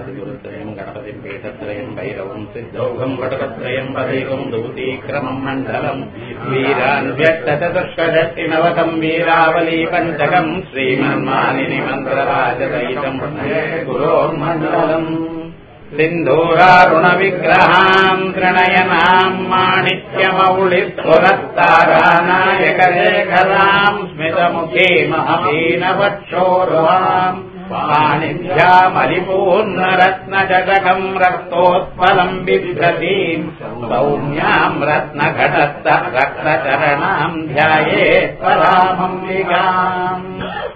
ஆதிகுருத்திரயம் கணபதிம் பீഠத்திரயம் பைரவம் சித்தௌகம் வடகத்திரயம் பதைகம் தூதீக்கிரமம் மண்டலம் வீரான் வியக்ததர்ஷடத்தி நவகம் வீராவலி பஞ்சகம் ஸ்ரீமன்மாலினி மந்திரராஜதயிதம் குரோர்மண்டலம் सिन्धूरारुणविग्रहाम् त्रिणयनाम् माणिक्यमौलिस्फुरत्तारानायकशेखराम् स्मितमुखीमहमीनवक्षोरुहाम् पाणिभ्यामलिपूर्णरत्नजटकम् रक्तोत्पलम् बिभ्रतीम् सौम्याम् रत्नघटस्थ रक्तचरणाम् ध्यायेत् परामम्बिकाम्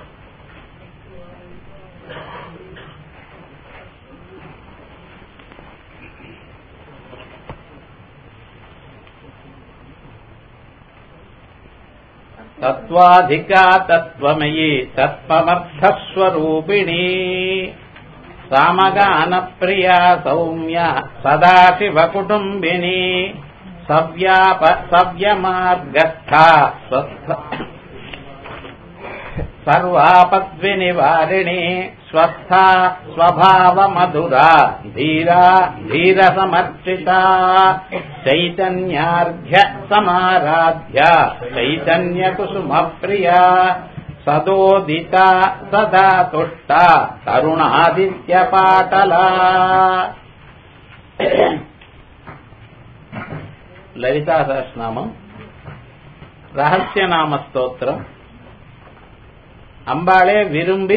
तत्त्वाधिका तत्त्वमयी तत्त्वमर्थस्वरूपिणी सामगानप्रिया सौम्या सदाशिवकुटुम्बिनी सव्याप सव्यमार्गस्था सर्वापद्विनिवारिणी स्वस्था स्वभावमधुरा धीरा धीरसमर्चिता चैतन्यार्घ्य समाराध्या चैतन्यकुसुमप्रिया सदोदिता सदा तुष्टा तरुणादित्यपाटला லலிதா சஹஸ்நாமம் ரகசியநாம ஸ்தோத்திரம் அம்பாளே விரும்பி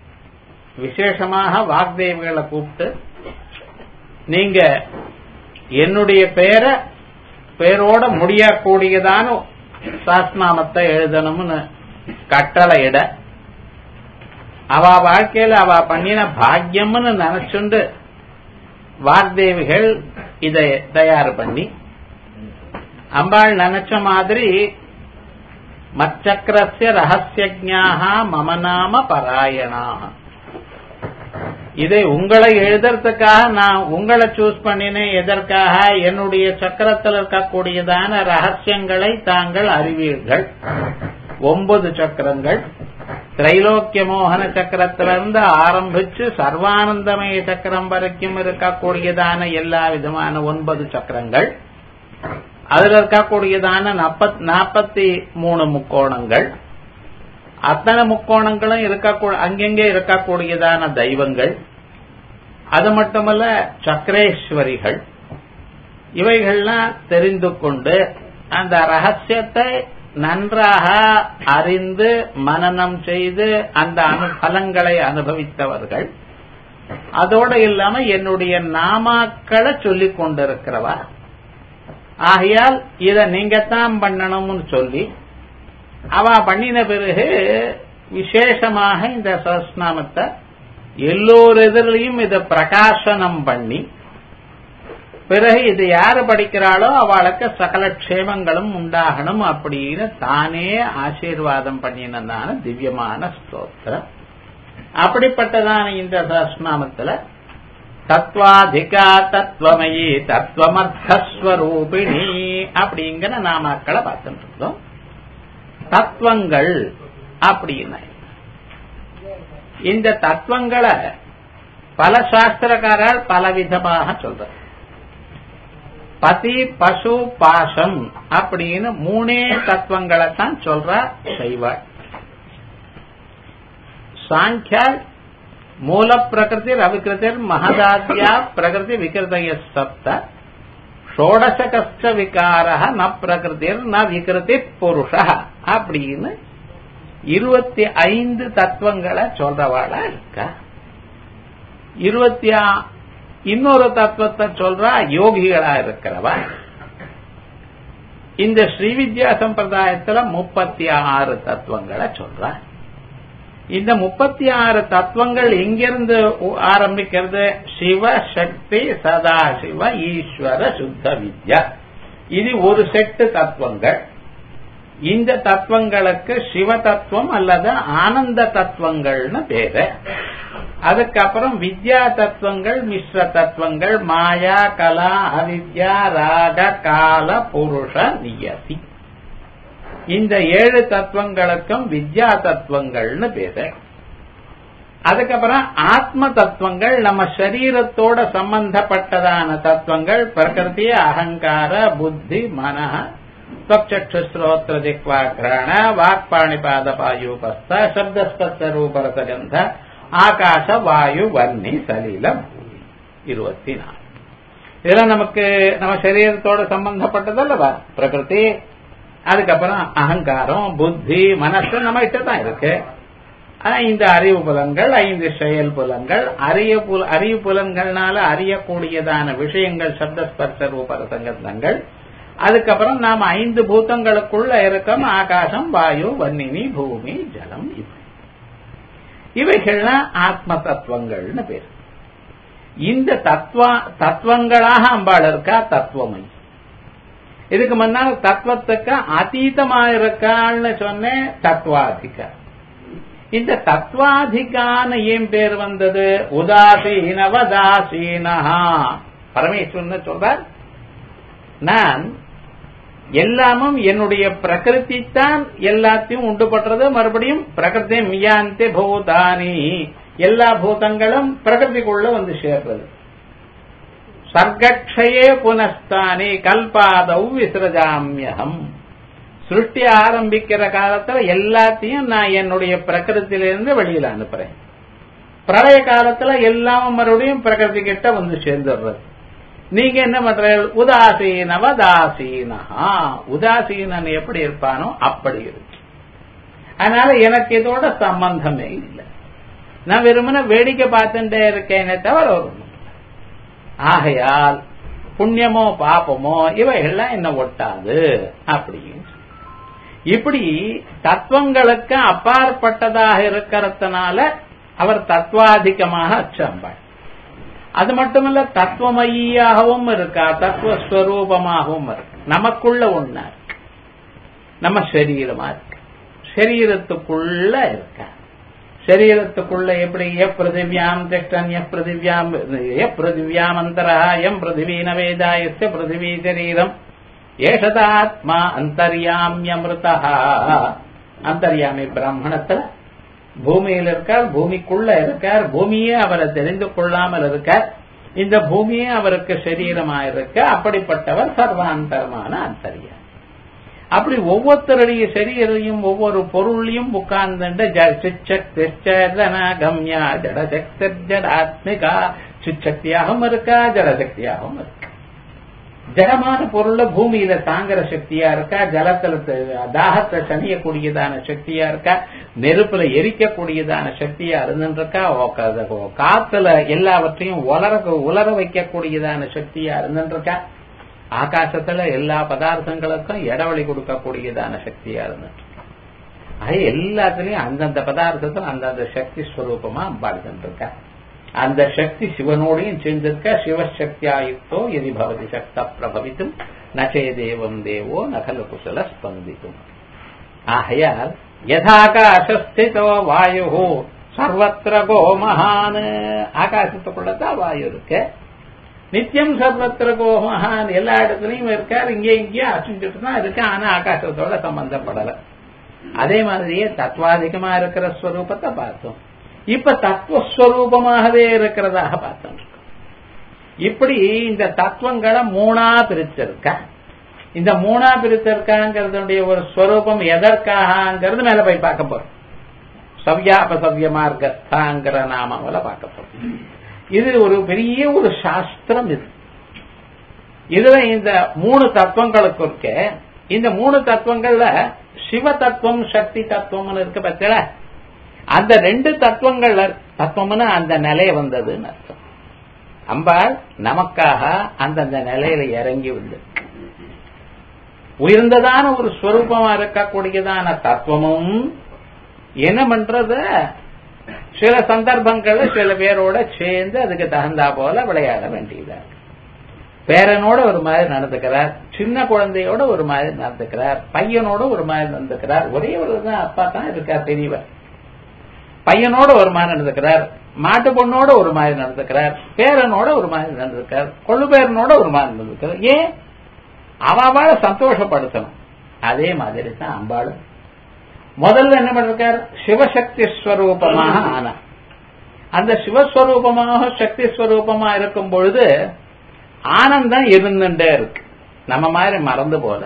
விசேஷமாக வாக்தேவிகளை கூப்பிட்டு நீங்க என்னுடைய பெயரை பேரோட முடியக்கூடியதான சாஸ்நாமத்தை எழுதணும்னு கட்டளையிட அவ வாழ்க்கையில அவ பண்ணின பாக்கியம்னு நினைச்சுண்டு வாக்தேவிகள் இதை தயார் பண்ணி அம்பாள் நினைச்ச மாதிரி மச்சக்கரஸ்ய ரகசியஜாக மம நாம பராயணாக இதை உங்களை எழுதுறதுக்காக நான் உங்களை சூஸ் பண்ணினேன் எதற்காக என்னுடைய சக்கரத்தில் இருக்கக்கூடியதான ரகசியங்களை தாங்கள் அறிவீர்கள் ஒன்பது சக்கரங்கள் திரைலோக்கிய மோகன சக்கரத்திலிருந்து ஆரம்பிச்சு சர்வானந்தமய சக்கரம் வரைக்கும் இருக்கக்கூடியதான எல்லா விதமான ஒன்பது சக்கரங்கள் அதுல இருக்கக்கூடியதான நாற்பத்தி மூணு முக்கோணங்கள் அத்தனை முக்கோணங்களும் இருக்க அங்கெங்கே இருக்கக்கூடியதான தெய்வங்கள் அது மட்டுமல்ல சக்கரேஸ்வரிகள் இவைகள்லாம் தெரிந்து கொண்டு அந்த ரகசியத்தை நன்றாக அறிந்து மனநம் செய்து அந்த அனுபலங்களை அனுபவித்தவர்கள் அதோடு இல்லாம என்னுடைய நாமாக்களை சொல்லிக் கொண்டிருக்கிறவா ஆகையால் இத நீங்க தான் பண்ணணும்னு சொல்லி அவ பண்ணின பிறகு விசேஷமாக இந்த சஹஸ்நாமத்தை எல்லோர் எதிரிலையும் இதை பிரகாசனம் பண்ணி பிறகு இது யாரு படிக்கிறாளோ அவளுக்கு சகல க்ஷேமங்களும் உண்டாகணும் அப்படின்னு தானே ஆசீர்வாதம் பண்ணினதான திவ்யமான ஸ்தோத்திரம் அப்படிப்பட்டதான இந்த சஹஸ்நாமத்துல தத்வாதிகா தத்துவமயி தத்துவமர்த்தஸ்வரூபிணி அப்படிங்கிற நாமாக்களை பார்த்துட்டு இருந்தோம் தத்துவங்கள் அப்படின்னு இந்த தத்துவங்களை பல சாஸ்திரக்காரர் பலவிதமாக சொல்ற பதி பசு பாசம் அப்படின்னு மூணே தத்துவங்களை தான் சொல்ற செய்வாள் சாங்கியால் மூல பிரகிருதி அவிகிருதிர் மகதாத்யா பிரகிருதி விகிருதய சப்த ஷோடசகஸ்ட விகார ந பிரகிருதிர் ந விகிருதி புருஷ அப்படின்னு இருபத்தி ஐந்து தத்துவங்களை சொல்றவாளா இருக்கா இருபத்தி இன்னொரு தத்துவத்தை சொல்றா யோகிகளா இருக்கிறவா இந்த ஸ்ரீவித்யா சம்பிரதாயத்துல முப்பத்தி ஆறு தத்துவங்களை சொல்றா இந்த முப்பத்தி ஆறு தத்துவங்கள் எங்கிருந்து ஆரம்பிக்கிறது சிவ சக்தி சதாசிவ ஈஸ்வர சுத்த வித்யா இது ஒரு செட்டு தத்துவங்கள் இந்த தத்துவங்களுக்கு சிவ தத்துவம் அல்லது ஆனந்த தத்துவங்கள்னு பேரு அதுக்கப்புறம் வித்யா தத்துவங்கள் மிஸ்ர தத்துவங்கள் மாயா கலா அவித்யா ராக கால புருஷ நியதி இந்த ஏழு தத்துவங்களுக்கும் வித்யா தத்துவங்கள்னு பேரு அதுக்கப்புறம் ஆத்ம தத்துவங்கள் நம்ம சரீரத்தோட சம்பந்தப்பட்டதான தத்துவங்கள் பிரகிருதி அகங்கார புத்தி மன त्वक्षुश्रोत्र जिह्वाघ्राण वाक्पाणिपादपायूपस्थ शब्दस्पस्त रूपरसगन्ध ஆகாச வாயு வன்னி சலீல பூமி இருபத்தி நாலு இதெல்லாம் நமக்கு நம்ம சரீரத்தோட சம்பந்தப்பட்டதல்லவா பிரகிருதி அதுக்கப்புறம் அகங்காரம் புத்தி மனசு நம்ம கிட்ட தான் இருக்கு ஆனா இந்த அறிவு புலன்கள் ஐந்து செயல் புலன்கள் அறிய புல அறிவு புலன்கள்னால அறியக்கூடியதான விஷயங்கள் சப்தஸ்பர்ச ரூபரசங்கங்கள் அதுக்கப்புறம் நாம் ஐந்து பூதங்களுக்குள்ள இருக்கோம் ஆகாசம் வாயு வன்னினி பூமி ஜலம் இவை இவைகள்லாம் ஆத்ம தத்துவங்கள்னு பேர் இந்த தத்துவ தத்துவங்களாக அம்பாள் இருக்கா தத்துவமை இதுக்கு முன்னால தத்துவத்துக்கு அதீதமா இருக்காள்னு சொன்னேன் தத்துவாதிகா இந்த தத்துவாதிகான்னு ஏன் பேர் வந்தது உதாசீனவதாசீனஹா பரமேஸ்வரன் சொல்றார் நான் எல்லாமும் என்னுடைய பிரகிருதி தான் எல்லாத்தையும் உண்டு பண்றது மறுபடியும் பிரகிருதி மியாந்தே பூதானி எல்லா பூதங்களும் பிரகிருதிக்குள்ள வந்து சேர்றது சர்க்கக்ஷயே புனஸ்தானி கல்பாதவ் விசிரஜாமியகம் சிருஷ்டி ஆரம்பிக்கிற காலத்துல எல்லாத்தையும் நான் என்னுடைய பிரகிருத்திலிருந்து வெளியில அனுப்புறேன் பிரளய காலத்துல எல்லாமும் மறுபடியும் பிரகிருதி கிட்ட வந்து சேர்ந்துடுறது நீங்க என்ன பண்றீங்க உதாசீனவதாசீனஹா உதாசீனன் எப்படி இருப்பானோ அப்படி இருக்கு அதனால எனக்கு இதோட சம்பந்தமே இல்லை நான் வெறுமன வேடிக்கை பார்த்துட்டே இருக்கேனே தவிர ஒரு ஆகையால் புண்ணியமோ பாப்பமோ இவைகள்லாம் என்ன ஒட்டாது அப்படின்னு இப்படி தத்துவங்களுக்கு அப்பாற்பட்டதாக இருக்கிறதுனால அவர் தத்துவாதிகமாக அச்சம்பாள் அது மட்டுமல்ல தத்துவமயியாகவும் இருக்கா தத்துவஸ்வரூபமாகவும் இருக்கு நமக்குள்ள ஒன்னா இருக்கு நம்ம சரீரமா இருக்கு சரீரத்துக்குள்ள இருக்கா சரீரத்துக்குள்ள எப்படி எப் பிருத்திவியாம் திஷ்டன் எப் பிருத்திவியாம் எப் பிருத்திவியாம் அந்தரா எம் பிருத்திவீன வேதா எஸ்ய பிருத்திவி சரீரம் ஏஷதாத்மா அந்தர்யாமியமிருதா அந்தர்யாமி பிராமணத்துல பூமியில் இருக்கார் பூமிக்குள்ள இருக்கார் பூமியே அவரை தெரிந்து கொள்ளாமல் இருக்கார் இந்த பூமியே அவருக்கு சரீரமா இருக்க அப்படிப்பட்டவர் சர்வாந்தரமான அந்தரியா அப்படி ஒவ்வொருத்தருடைய சரீரையும் ஒவ்வொரு பொருளையும் உட்கார்ந்துட்டு கம்யா ஜடசக்தி ஜடாத்மிகா சிச்சக்தியாகவும் இருக்கா ஜடசக்தியாகவும் இருக்கா ஜடமான பொருள்ல பூமியில தாங்குற சக்தியா இருக்கா ஜலத்துல தாகத்தை சனியக்கூடியதான சக்தியா இருக்கா நெருப்புல எரிக்கக்கூடியதான சக்தியா இருந்துருக்கா காத்துல எல்லாவற்றையும் உலர உலர வைக்கக்கூடியதான சக்தியா இருந்துருக்கா ஆகாசத்துல எல்லா பதார்த்தங்களுக்கும் இடவழி கொடுக்கக்கூடியதான சக்தியா இருந்துட்டு அது எல்லாத்துலயும் அந்தந்த பதார்த்தத்துல அந்தந்த சக்தி ஸ்வரூபமா அம்பாடுகின்றிருக்கா அந்த சக்தி சிவனோடையும் சேர்ந்திருக்க சிவசக்தியாயுக்தோ எதி பவதி சக்த பிரபவித்தும் நச்சே தேவம் தேவோ நகல குசல ஸ்பந்திக்கும் ஆகையால் யதாகாசஸ்திதோ வாயு சர்வத்திர கோ மகான் ஆகாசத்துக்குள்ளதான் வாயு இருக்கு நித்தியம் சர்வத்திர கோ மகான் எல்லா இடத்துலயும் இருக்கார் இங்கே இங்கேயும் அசுஞ்சிட்டு தான் இருக்கு ஆனா ஆகாசத்தோட சம்பந்தப்படல அதே மாதிரியே தத்வாதிகமா இருக்கிற ஸ்வரூபத்தை பார்த்தோம் இப்ப தத்துவஸ்வரூபமாகவே இருக்கிறதாக பார்த்தோம் இப்படி இந்த தத்துவங்களை மூணா பிரிச்சிருக்க இந்த மூணா பிரிச்சிருக்காங்கிறதுடைய ஒரு ஸ்வரூபம் எதற்காகங்கிறது மேல போய் பார்க்க போறோம் சவ்யாபசவ்ய மார்க்கஸ்தாங்கிற நாமாவில பார்க்க போறோம் இது ஒரு பெரிய ஒரு சாஸ்திரம் இது இதுல இந்த மூணு தத்துவங்களுக்கு இருக்க இந்த மூணு தத்துவங்கள்ல சிவ தத்துவம் சக்தி தத்துவம்னு இருக்கு பத்தில அந்த ரெண்டு தத்துவங்கள் தத்துவம்னு அந்த நிலை வந்ததுன்னு அர்த்தம் அம்பாள் நமக்காக அந்தந்த நிலையில இறங்கி வந்து உயர்ந்ததான ஒரு ஸ்வரூபமா இருக்கக்கூடியதான தத்துவமும் என்ன பண்றது சில சந்தர்ப்பங்கள்ல சில பேரோட சேர்ந்து அதுக்கு தகுந்தா போல விளையாட வேண்டியதா பேரனோட ஒரு மாதிரி நடந்துக்கிறார் சின்ன குழந்தையோட ஒரு மாதிரி நடந்துக்கிறார் பையனோட ஒரு மாதிரி நடந்துக்கிறார் ஒரே ஒரு தான் அப்பா தான் இருக்கார் பெரியவர் பையனோட ஒரு மாதிரி நடந்துக்கிறார் மாட்டு பொண்ணோட ஒரு மாதிரி நடந்துக்கிறார் பேரனோட ஒரு மாதிரி நடந்துக்கிறார் கொள்ளு பேரனோட ஒரு மாதிரி நடந்துக்கிறார் ஏன் அவளை சந்தோஷப்படுத்தணும் அதே மாதிரி தான் அம்பாளும் முதல்ல என்ன பண்ணிருக்கார் சிவசக்தி ஸ்வரூபமாக ஆனார் அந்த சிவஸ்வரூபமாக சக்தி ஸ்வரூபமா இருக்கும் பொழுது ஆனந்தம் இருந்துட்டே இருக்கு நம்ம மாதிரி மறந்து போல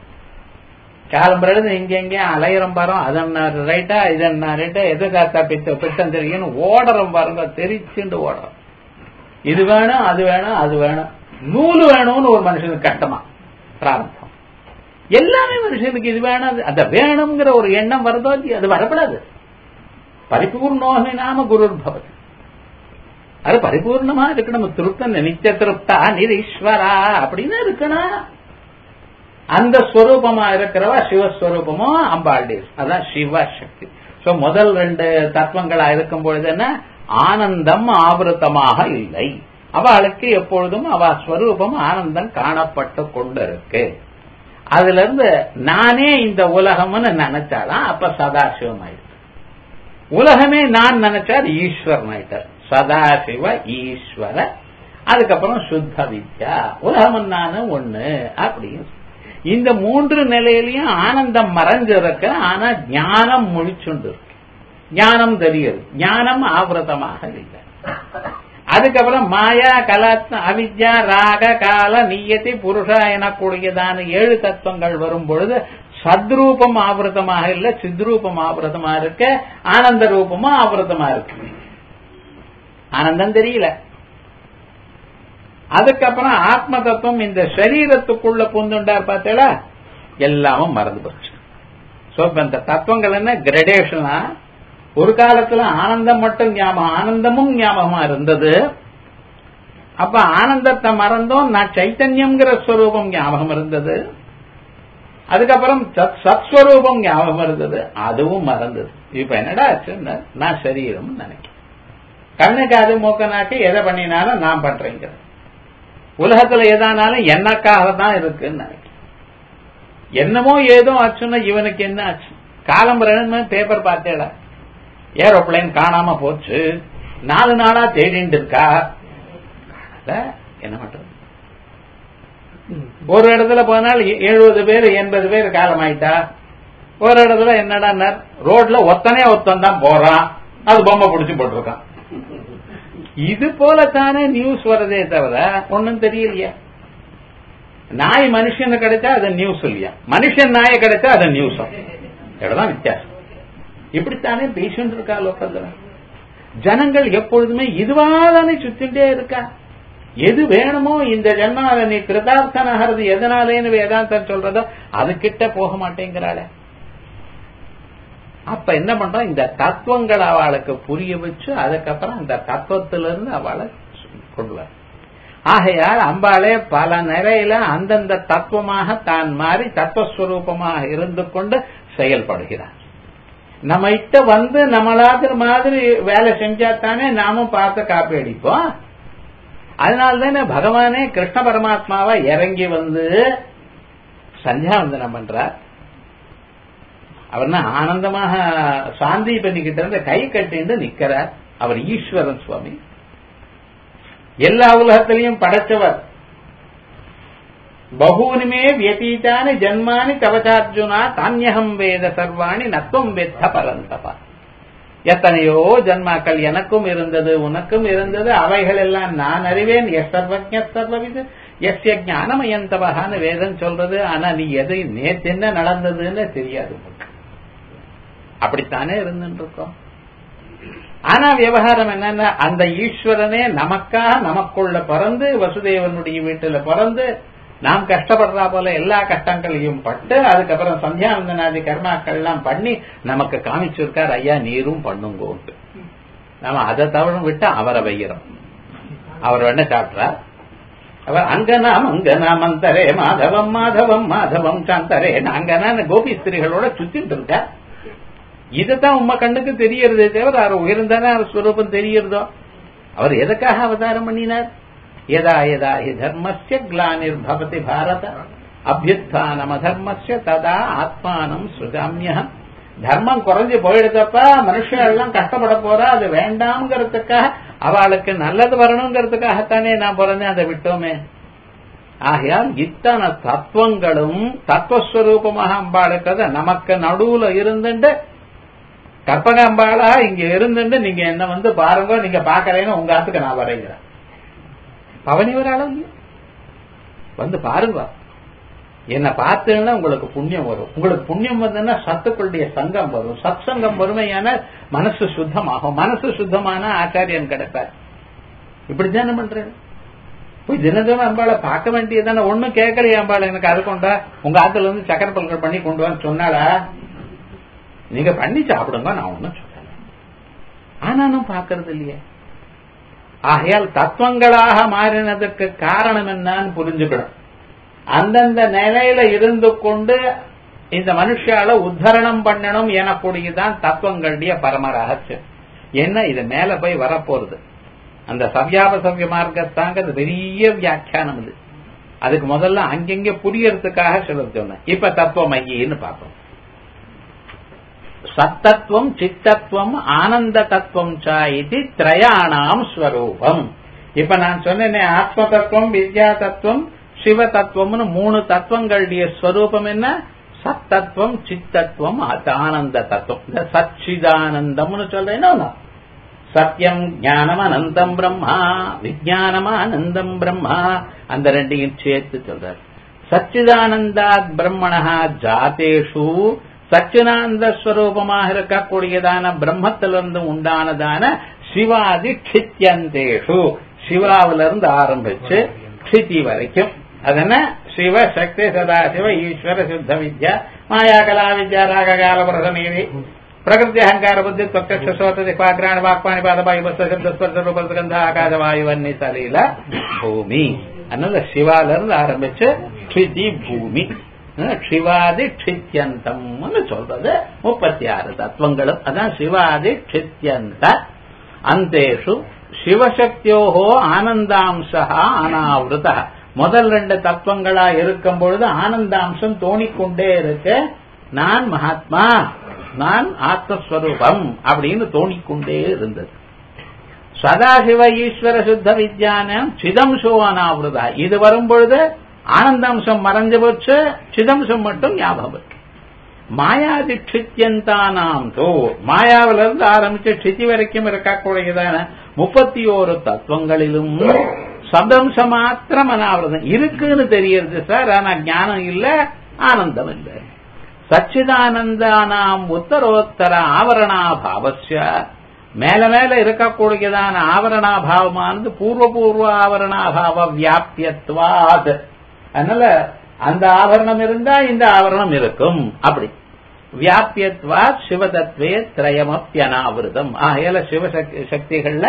காலம் பிறகு இங்க எங்கேயும் அலையிறம் பாரோம் அது என்ன ரைட்டா இது என்ன ரைட்டா எது காத்தா பித்த பித்தம் தெரியும் ஓடுறோம் பாருங்க தெரிச்சுண்டு ஓடுறோம் இது வேணும் அது வேணும் அது வேணும் நூல் வேணும்னு ஒரு மனுஷனுக்கு கட்டமா பிராரம்பம் எல்லாமே மனுஷனுக்கு இது வேணும் அது- அந்த வேணுங்கிற ஒரு எண்ணம் வருதோ இல்லையோ, அது வரப்படாது பரிபூர்ணோகி நாம குருர் பவதி அது பரிபூர்ணமா இருக்கணும் திருப்தம் நித்திய திருப்தா நிரீஸ்வரா அப்படின்னு இருக்கணும் அந்த ஸ்வரூபமா இருக்கிறவ சிவஸ்வரூபமோ அம்பாள்டேஸ் அதான் சிவ சக்தி சோ முதல் ரெண்டு தத்துவங்களா இருக்கும் பொழுது என்ன ஆனந்தம் ஆவருத்தமாக இல்லை அவளுக்கு எப்பொழுதும் அவ ஸ்வரூபம் ஆனந்தம் காணப்பட்டு கொண்டிருக்கு அதுல இருந்து நானே இந்த உலகம்னு நினைச்சாதான் அப்ப சதாசிவம் ஆயிடுச்சு உலகமே நான் நினைச்சா அது ஈஸ்வரன் ஆயிட்டார் சதாசிவ ஈஸ்வர அதுக்கப்புறம் சுத்த வித்யா உலகம் நானு ஒண்ணு அப்படின்னு இந்த மூன்று நிலையிலையும் ஆனந்தம் மறைஞ்சிருக்கு ஆனா ஞானம் முழிச்சுண்டு இருக்கு ஞானம் தெரியுது ஞானம் ஆவிரதமாக இல்லை அதுக்கப்புறம் மாயா கலாத்ம அவித்யா ராக கால நீயத்தி புருஷா எனக்கூடியதான ஏழு தத்துவங்கள் வரும் பொழுது சத்ரூபம் ஆவிரதமாக இல்ல சித்ரூபம் ஆவிரதமா இருக்க ஆனந்த ரூபமும் ஆவிரதமா இருக்கு ஆனந்தம் தெரியல அதுக்கப்புறம் ஆத்ம தத்துவம் இந்த சரீரத்துக்குள்ள புந்துண்டார் பார்த்தீங்களா எல்லாமும் மறந்து போச்சு சோ இப்ப இந்த தத்துவங்கள் என்ன கிரடேஷனா ஒரு காலத்துல ஆனந்தம் மட்டும் ஞாபகம் ஆனந்தமும் ஞாபகமா இருந்தது அப்ப ஆனந்தத்தை மறந்தோம் நான் சைத்தன்யம்ங்கிற ஸ்வரூபம் ஞாபகம் இருந்தது அதுக்கப்புறம் சத் சத்ஸ்வரூபம் ஞாபகம் இருந்தது அதுவும் மறந்தது இப்ப என்னடா ஆச்சுன்னா நான் சரீரம் நினைக்கிறேன் கண்ணுக்கு அது மூக்க நாட்டி எதை பண்ணினாலும் நான் பண்றேங்கிறது உலகத்துல எதானாலும் எனக்காக தான் இருக்குன்னு நினைக்கிறேன் என்னமோ ஏதோ ஆச்சுன்னா இவனுக்கு என்ன ஆச்சு காலம் பேப்பர் பார்த்தேடா ஏரோப்ளைன் காணாம போச்சு நாலு நாளா தேடிட்டு இருக்கா காணல, என்ன பண்றது ஒரு இடத்துல போனால் எழுபது பேர் எண்பது பேர் காலமாயிட்டா ஒரு இடத்துல என்னடா ரோட்ல ஒத்தனே ஒத்தன் தான் போறான் அது பொம்மை பிடிச்சு போட்டிருக்கான் இது போல தானே நியூஸ் வருதே தவிர ஒன்னும் தெரியலையா நாய் மனுஷனுக்கு கிடைச்சா அது நியூஸ் இல்லையா மனுஷன் நாயை கிடைச்சா அது நியூஸ் இவ்வளவுதான் வித்தியாசம் இப்படித்தானே பேஷண்ட் இருக்கா லோக்கத்துல ஜனங்கள் எப்பொழுதுமே இதுவாதானே சுத்திட்டே இருக்கா எது வேணுமோ இந்த ஜென்மாவில நீ கிருதார்த்தனாகிறது எதனாலேன்னு வேதாந்தம் சொல்றதோ அது கிட்ட போக மாட்டேங்கிறாளே அப்ப என்ன பண்றோம் இந்த தத்துவங்களை அவளுக்கு புரிய வச்சு அதுக்கப்புறம் அந்த தத்துவத்திலிருந்து அவளை கொண்டு வர ஆகையால் அம்பாளே பல நிலையில அந்தந்த தத்துவமாக தான் மாறி தத்துவஸ்வரூபமாக இருந்து கொண்டு செயல்படுகிறார் நம்ம கிட்ட வந்து நம்மளாவது மாதிரி வேலை செஞ்சா தானே நாமும் பார்த்து காப்பி அடிப்போம் அதனால தானே பகவானே கிருஷ்ண பரமாத்மாவா இறங்கி வந்து சந்தியாவந்தனம் பண்றார் அவர்னா ஆனந்தமாக சாந்தி பண்ணிக்கிட்டு இருந்த கை கட்டிண்டு நிக்கிறார் அவர் ஈஸ்வரன் சுவாமி எல்லா உலகத்திலையும் படைச்சவர் பகூனிமே வியதீதானி ஜன்மானி தவச்சார்ஜுனா தானியகம் வேத சர்வாணி நத்துவம் வெத்த பரந்தபா எத்தனையோ ஜன்மாக்கள் எனக்கும் இருந்தது உனக்கும் இருந்தது அவைகள் எல்லாம் நான் அறிவேன் எஸ் சர்வஜ சர்வவிது எஸ் ஞானமயந்தவகான்னு வேதம் சொல்றது ஆனா நீ எதை நேத்து என்ன நடந்ததுன்னு தெரியாது உனக்கு அப்படித்தானே இருந்துட்டு இருக்கோம் ஆனா விவகாரம் என்னன்னா அந்த ஈஸ்வரனே நமக்காக நமக்குள்ள பிறந்து வசுதேவனுடைய வீட்டுல பிறந்து நாம் கஷ்டப்படுறா போல எல்லா கஷ்டங்களையும் பட்டு அதுக்கப்புறம் சந்தியாவந்தனாதி கர்மாக்கள் எல்லாம் பண்ணி நமக்கு காமிச்சிருக்கார் ஐயா நீரும் பண்ணுங்கோன்ட்டு நாம அதை தவிர விட்டு அவரை வைக்கிறோம் அவர் என்ன சாப்பிட்றார் அவர் அங்கனாம் அங்கனாம் அந்தரே மாதவம் மாதவம் மாதவம் சாந்தரே அங்கனான கோபி ஸ்திரிகளோட சுத்திட்டு இருக்கார் இதுதான் உம்ம கண்ணுக்கு தெரியறதே தவிர அவர் உயர்ந்தானே அவர் ஸ்வரூபம் தெரியறதோ அவர் எதுக்காக அவதாரம் பண்ணினார் யதா யதா ஹி தர்மஸ்ய கிளானிர்பவதி பாரத அபியுத்தானம் அதர்மஸ்ய ததா ஆத்மானம் சுஜாமியம் தர்மம் குறைஞ்சு போயிடுதப்ப மனுஷன் எல்லாம் கஷ்டப்பட போறா அது வேண்டாம்ங்கிறதுக்காக அவளுக்கு நல்லது வரணுங்கிறதுக்காகத்தானே நான் பிறந்தேன் அதை விட்டோமே ஆகையால் இத்தனை தத்துவங்களும் தத்துவஸ்வரூபமாக அம்பாளுக்கத நமக்கு நடுவுல இருந்துட்டு கற்பகாம்பாளா இங்க இருந்துட்டு நீங்க என்ன வந்து பாருங்க நீங்க பாக்கறேன்னு உங்க ஆத்துக்கு நான் வரைகிறேன் பவனி ஒரு அளவு வந்து பாருங்க என்ன பார்த்தீங்கன்னா உங்களுக்கு புண்ணியம் வரும் உங்களுக்கு புண்ணியம் வந்ததுன்னா சத்துக்களுடைய சங்கம் வரும் சத் சங்கம் வறுமையான மனசு சுத்தமாகும் மனசு சுத்தமான ஆச்சாரியன் கிடைப்பார் இப்படித்தானே பண்றேன் போய் தினதினம் அம்பாளை பார்க்க வேண்டியதானே ஒண்ணும் கேட்கலையே அம்பாள் எனக்கு அது கொண்டா உங்க ஆத்துல இருந்து சக்கரை பொங்கல் பண்ணி கொண்டு வந்து சொன்னாடா நீங்க பண்ணி சாப்பிடுங்க நான் ஒண்ணும் சொல்லல ஆனாலும் பாக்குறது இல்லையே ஆகையால் தத்துவங்களாக மாறினதுக்கு காரணம் என்னன்னு புரிஞ்சுக்கணும் அந்தந்த நிலையில இருந்து கொண்டு இந்த மனுஷால உத்தரணம் பண்ணணும் எனக்கூடியதான் தத்துவங்களுடைய பரம ரகசியம் என்ன இது மேல போய் வரப்போறது அந்த சவ்யாப சவ்ய மார்க்கத்தாங்கிறது பெரிய வியாக்கியானம் இது அதுக்கு முதல்ல அங்கங்க புரியறதுக்காக சொல்ல சொன்னேன் இப்ப தத்துவமயின்னு பார்ப்போம் சத்தத்துவம் சித்தத்துவம் ஆனந்த தத்துவம் சா இது திரயாணாம் ஸ்வரூபம் இப்ப நான் சொன்னேனே ஆத்ம தத்துவம் வித்யா தத்துவம் சிவ தத்துவம்னு மூணு தத்துவங்களுடைய ஸ்வரூபம் என்ன சத்தத்துவம் சித்தத்துவம் ஆனந்த தத்துவம் இந்த சச்சிதானந்தம்னு சொல்றேன் சத்தியம் ஞானம் அனந்தம் பிரம்மா விஜயானம் ஆனந்தம் பிரம்மா அந்த ரெண்டையும் சேர்த்து சொல்றார் சச்சிதானந்தாத் பிரம்மணா ஜாத்தேஷு சச்சிதானந்த ஸ்வரூபமாக இருக்கக்கூடியதான பிரம்மத்திலிருந்து உண்டானதான சிவாதி க்ஷித்யந்தேஷு சிவாவிலிருந்து ஆரம்பிச்சு க்ஷிதி வரைக்கும் அதன சிவ சக்தி சதாசிவ ஈஸ்வர சுத்த வித்யா மாயா கலா வித்யா ராககால பிரசநீதி பிரகிருதி அகங்கார புத்தி பிரத்யக்ஷ சோத திக்வாகிராண வாக்பாணி பாதபாயு பஸ்வசப்தஸ்பர்ச ரூபகந்த ஆகாசவாயு வன்னி சலீல பூமி அதனால சிவால இருந்து ஆரம்பிச்சு க்ஷிதி பூமி சிவாதி க்ஷித்யந்தம்னு சொல்றது முப்பத்தி ஆறு தத்துவங்களும் அதான் சிவாதி க்ஷித்யந்த அந்தேஷு சிவசக்தியோகோ ஆனந்தாம்சா அனாவிருத முதல் ரெண்டு தத்துவங்களா இருக்கும் பொழுது ஆனந்தாம்சம் தோணிக்கொண்டே இருக்கு நான் மகாத்மா நான் ஆத்மஸ்வரூபம் அப்படின்னு தோணிக்கொண்டே இருந்தது சதாசிவ ஈஸ்வர சுத்த வித்யானம் சிதம்சோ அனாவிருதா இது வரும் பொழுது ஆனந்தாம்சம் மறைஞ்சு போச்சு சிதம்சம் மட்டும் ஞாபகம் இருக்கு மாயாதி க்ஷித்யந்தானாம் தோ மாயாவிலிருந்து ஆரம்பிச்சு க்ஷிதி வரைக்கும் இருக்கக்கூடியதான முப்பத்தி ஓரு தத்துவங்களிலும் சதம்ச மாத்திரம் அனாவிரதம் இருக்குன்னு தெரியுது சார் ஆனா ஞானம் இல்ல ஆனந்தம் இல்லை சச்சிதானந்தானாம் உத்தரோத்தர ஆவரணாபாவசிய மேல மேல இருக்கக்கூடியதான ஆவரணாபாவமானது பூர்வ பூர்வ ஆவரணாபாவ வியாபியத்வாத் அதனால அந்த ஆவரணம் இருந்தா இந்த ஆவரணம் இருக்கும் அப்படி வியாபியத்வா சிவதத்வே திரயமப்பியனாவிரதம் ஆகையால சிவ சக்திகள்ல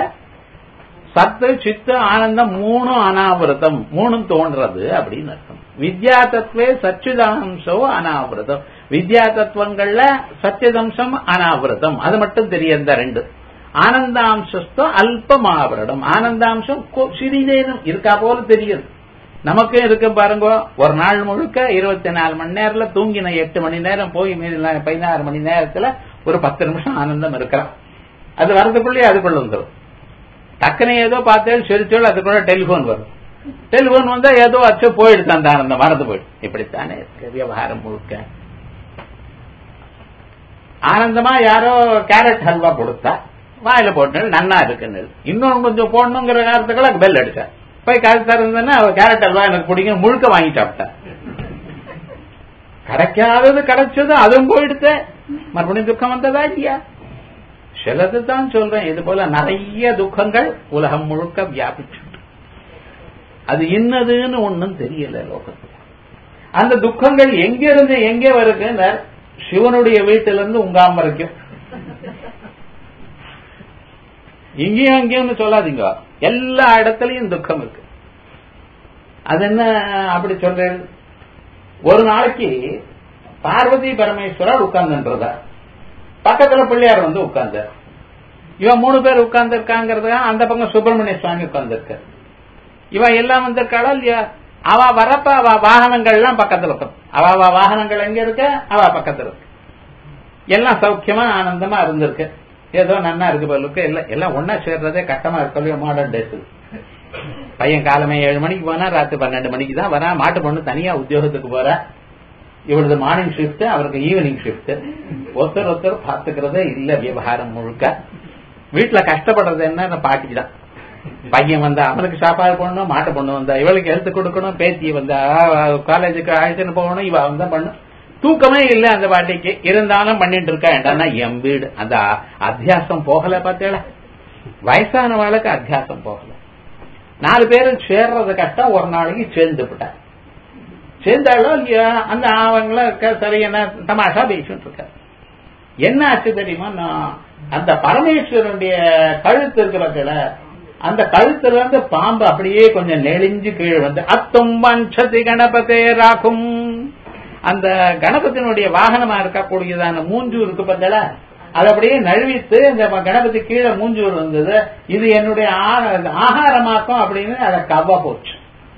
சத்து சித்து ஆனந்தம் மூணும் அனாவிரதம் மூணும் தோன்றது அப்படின்னு அர்த்தம் வித்யா தத்துவே சச்சிதாம்சோ அனாவிரதம் வித்யா தத்துவங்கள்ல சச்சிதம்சம் அனாவிரதம் அது மட்டும் தெரியும் இந்த ரெண்டு ஆனந்தாம்சஸ்தோ அல்பமாவிரடம் ஆனந்தாம்சம் சிறிதேனும் இருக்கா போல தெரியுது நமக்கும் இருக்கு பாருங்க ஒரு நாள் முழுக்க இருபத்தி நாலு மணி நேரத்துல தூங்கின எட்டு மணி நேரம் போய் மீதி பதினாறு மணி நேரத்துல ஒரு பத்து நிமிஷம் ஆனந்தம் இருக்கலாம் அது வரதுக்குள்ளே அதுக்குள்ள வந்துடும் டக்குனு ஏதோ பார்த்தேன் சிரிச்சோள் அதுக்குள்ள டெலிபோன் வரும் டெலிபோன் வந்தா ஏதோ அச்சு போயிடுது அந்த ஆனந்தம் மறந்து போயிடும் இப்படித்தானே இருக்கு விவகாரம் முழுக்க ஆனந்தமா யாரோ கேரட் ஹல்வா கொடுத்தா வாயில போட்டு நன்னா இருக்குன்னு இன்னொன்னு கொஞ்சம் போடணுங்கிற காரணத்துக்குள்ள பெல் அடிச்சா போய் காசு தருந்தேன்னா கேரட் அல்வா எனக்கு பிடிக்கும் முழுக்க வாங்கி சாப்பிட்டேன் கிடைக்காதது கிடைச்சது அதுவும் போயிடுத்து மறுபடியும் துக்கம் வந்ததா இல்லையா சிலது தான் சொல்றேன் இது போல நிறைய துக்கங்கள் உலகம் முழுக்க வியாபிச்சு அது இன்னதுன்னு ஒன்னும் தெரியல லோகத்துல அந்த துக்கங்கள் எங்க இருந்து எங்க வருதுன்னு சிவனுடைய வீட்டிலிருந்து உங்காம வரைக்கும் இங்கேயும் அங்கேயும் சொல்லாதீங்க எல்லா இடத்துலயும் துக்கம் இருக்கு அது என்ன அப்படி சொல்றேன் ஒரு நாளைக்கு பார்வதி பரமேஸ்வரர் உட்கார்ந்துன்றதா பக்கத்துல பிள்ளையார் வந்து உட்கார்ந்து இவன் மூணு பேர் உட்கார்ந்து இருக்காங்கிறதுக்கா அந்த பக்கம் சுப்பிரமணிய சுவாமி உட்கார்ந்து இருக்க இவன் எல்லாம் வந்திருக்காளா இல்லையா அவ வரப்ப அவ வாகனங்கள் எல்லாம் பக்கத்துல இருக்கும் அவ அவ வாகனங்கள் எங்க இருக்க அவ பக்கத்துல இருக்கு எல்லாம் சௌக்கியமா ஆனந்தமா இருந்திருக்கு ஏதோ நன்னா இருக்கு பல்லுக்கு இல்ல எல்லாம் ஒன்னா சேர்றதே கட்டமா இருக்கலையோ மாடர்ன் டேஸ் பையன் காலமே ஏழு மணிக்கு போனா ராத்திரி பன்னெண்டு மணிக்கு தான் வரா மாட்டு பொண்ணு தனியா உத்தியோகத்துக்கு போற இவரது மார்னிங் ஷிஃப்ட் அவருக்கு ஈவினிங் ஷிஃப்ட் ஒருத்தர் ஒருத்தர் பார்த்துக்கிறதே இல்ல விவகாரம் முழுக்க வீட்டுல கஷ்டப்படுறது என்ன பாட்டி தான் பையன் வந்தா அவனுக்கு சாப்பாடு போடணும் மாட்டு பொண்ணு வந்தா இவளுக்கு எடுத்து கொடுக்கணும் பேத்தி வந்தா காலேஜுக்கு அழைச்சுன்னு போகணும் இவ வந்தா பண்ணும் தூக்கமே இல்ல அந்த பாட்டிக்கு இருந்தாலும் பண்ணிட்டு இருக்கா ஏன்டா என் வீடு அந்த அத்தியாசம் போகல பார்த்தேடா வயசானவளுக்கு அத்தியாசம் போகல நாலு பேரும் சேர்றது கஷ்டம் ஒரு நாளைக்கு சேர்ந்து விட்டார் சேர்ந்தாலும் இல்லையா அந்த அவங்கள சரி என்ன தமாஷா பேசிட்டு இருக்க என்ன ஆச்சு தெரியுமா நான் அந்த பரமேஸ்வரனுடைய கழுத்து இருக்கிற அந்த கழுத்துல இருந்து பாம்பு அப்படியே கொஞ்சம் நெளிஞ்சு கீழே வந்து அத்தும் வஞ்சதி கணபதே ராகும் அந்த கணபதியினுடைய வாகனமா இருக்கக்கூடியதான மூஞ்சூர் இருக்கு பார்த்தல அது அப்படியே நழுவித்து இந்த கணபதி கீழே மூஞ்சூர் இருந்தது இது என்னுடைய ஆகாரமாக்கும் அப்படின்னு அதை கவ்வா போச்சு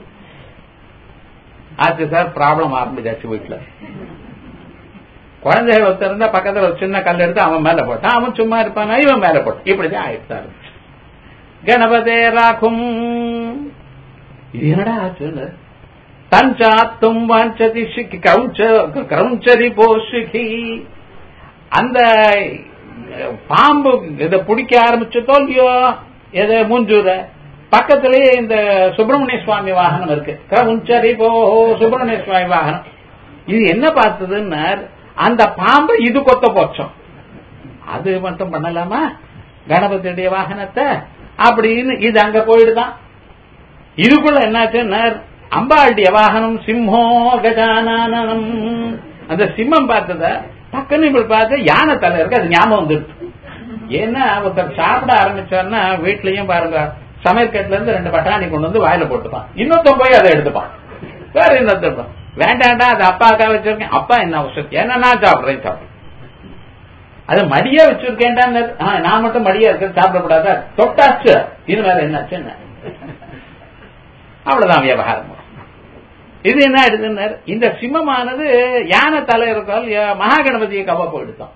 ஆச்சு சார் ப்ராப்ளம் ஆரம்பிச்சாச்சு வீட்டுல குழந்தைகள் ஒருத்தர் இருந்தா பக்கத்துல ஒரு சின்ன கல் எடுத்து அவன் மேல போட்டான் அவன் சும்மா இருப்பானா இவன் மேல போட்டான் இப்படிதான் ஆயிடுச்சு கணபதே ராகும் இது என்னடா ஆச்சு தஞ்சாத்தும் வாஞ்சதி கிரௌஞ்சரி போஷிகி அந்த பாம்பு இதை பிடிக்க ஆரம்பிச்சதோ இல்லையோ எது மூஞ்சூர பக்கத்திலேயே இந்த சுப்பிரமணிய சுவாமி வாகனம் இருக்கு கிரௌஞ்சரி போ சுப்பிரமணிய சுவாமி வாகனம் இது என்ன பார்த்ததுன்னு அந்த பாம்பை இது கொத்த போச்சோம் அது மட்டும் பண்ணலாமா கணபதியுடைய வாகனத்தை அப்படின்னு இது அங்க போயிடுதான் இதுக்குள்ள என்னாச்சுன்னா அம்பாளுடைய வாகனம் சிம்மோ கஜானனம் அந்த சிம்மம் பார்த்தத டக்குன்னு இப்படி பார்த்து யானை தலை இருக்கு அது ஞாபகம் வந்துடுச்சு ஏன்னா ஒருத்தர் சாப்பிட ஆரம்பிச்சார்னா வீட்லயும் பாருங்க சமையற்கட்டுல இருந்து ரெண்டு பட்டாணி கொண்டு வந்து வாயில போட்டுப்பான் இன்னொருத்தன் போய் அதை எடுத்துப்பான் வேற இன்னொருத்தர் வேண்டாண்டா அது அப்பாக்கா வச்சிருக்கேன் அப்பா என்ன அவசரம் ஏன்னா நான் சாப்பிடுறேன் சாப்பிடுறேன் அது மடியா வச்சிருக்கேன்டான்னு நான் மட்டும் மடியா இருக்க சாப்பிடக்கூடாதா தொட்டாச்சு இது வேற என்னாச்சு என்ன அவ்வளவுதான் விவகாரம் இது என்ன ஆயிடுதுன்னு இந்த சிம்மமானது யானை தலை இருக்கால் மகாகணபதியை கவ போயிடுத்தோம்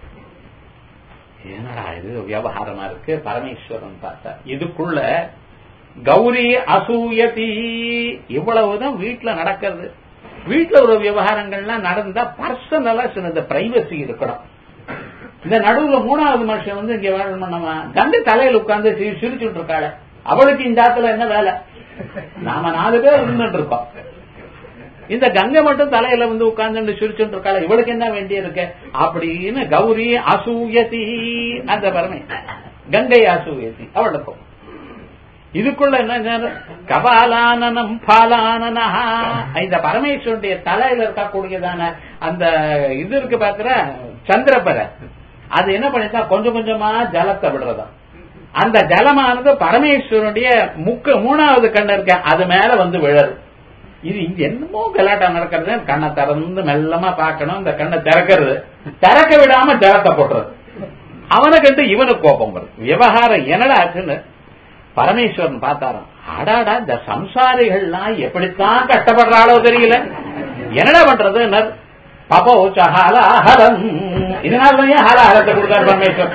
என்னடா இது விவகாரமா இருக்கு பரமேஸ்வரன் பார்த்தா இதுக்குள்ள கௌரி அசூயதி இவ்வளவுதான் வீட்டுல நடக்கிறது வீட்டுல ஒரு விவகாரங்கள்லாம் நடந்தா பர்சனலா சில பிரைவசி இருக்கணும் இந்த நடுவுல மூணாவது மனுஷன் வந்து இங்க வேலை பண்ணவா கண்டு தலையில உட்கார்ந்து சிரிச்சுட்டு இருக்காள அவளுக்கு இந்த ஆத்துல என்ன வேலை நாம நாலு பேர் இருந்துட்டு இருக்கோம் இந்த கங்கை மட்டும் தலையில வந்து உட்கார்ந்து சிரிச்சுட்டு இருக்காள இவளுக்கு என்ன வேண்டிய இருக்கு அப்படின்னு கௌரி அசூயதி அந்த பரமே கங்கை அசூயதி அவளுக்கும் இதுக்குள்ள என்ன கபாலானனம் பாலானனஹா இந்த பரமேஸ்வருடைய தலையில இருக்கக்கூடியதான அந்த இது இருக்கு பாக்குற சந்திரபர அது என்ன பண்ணிட்டா கொஞ்சம் கொஞ்சமா ஜலத்தை விடுறதா அந்த ஜலமானது பரமேஸ்வரனுடைய முக்க மூணாவது கண்ணு இருக்க அது மேல வந்து விழரு இது இங்க என்னமோ கலாட்டா நடக்கிறது கண்ணை திறந்து மெல்லமா பார்க்கணும் இந்த கண்ணை திறக்கிறது திறக்க விடாம ஜலத்தை போட்டுறது அவனை கண்டு இவனுக்கு கோபம் வருது விவகாரம் என்னடா ஆச்சுன்னு பரமேஸ்வரன் பார்த்தாராம் அடாடா இந்த சம்சாரிகள்லாம் எப்படித்தான் கஷ்டப்படுறாளோ தெரியல என்னடா பண்றது பபோ ஹலாஹலம் இதனால தான் ஹலாஹலத்தை கொடுத்தாரு பரமேஸ்வரன்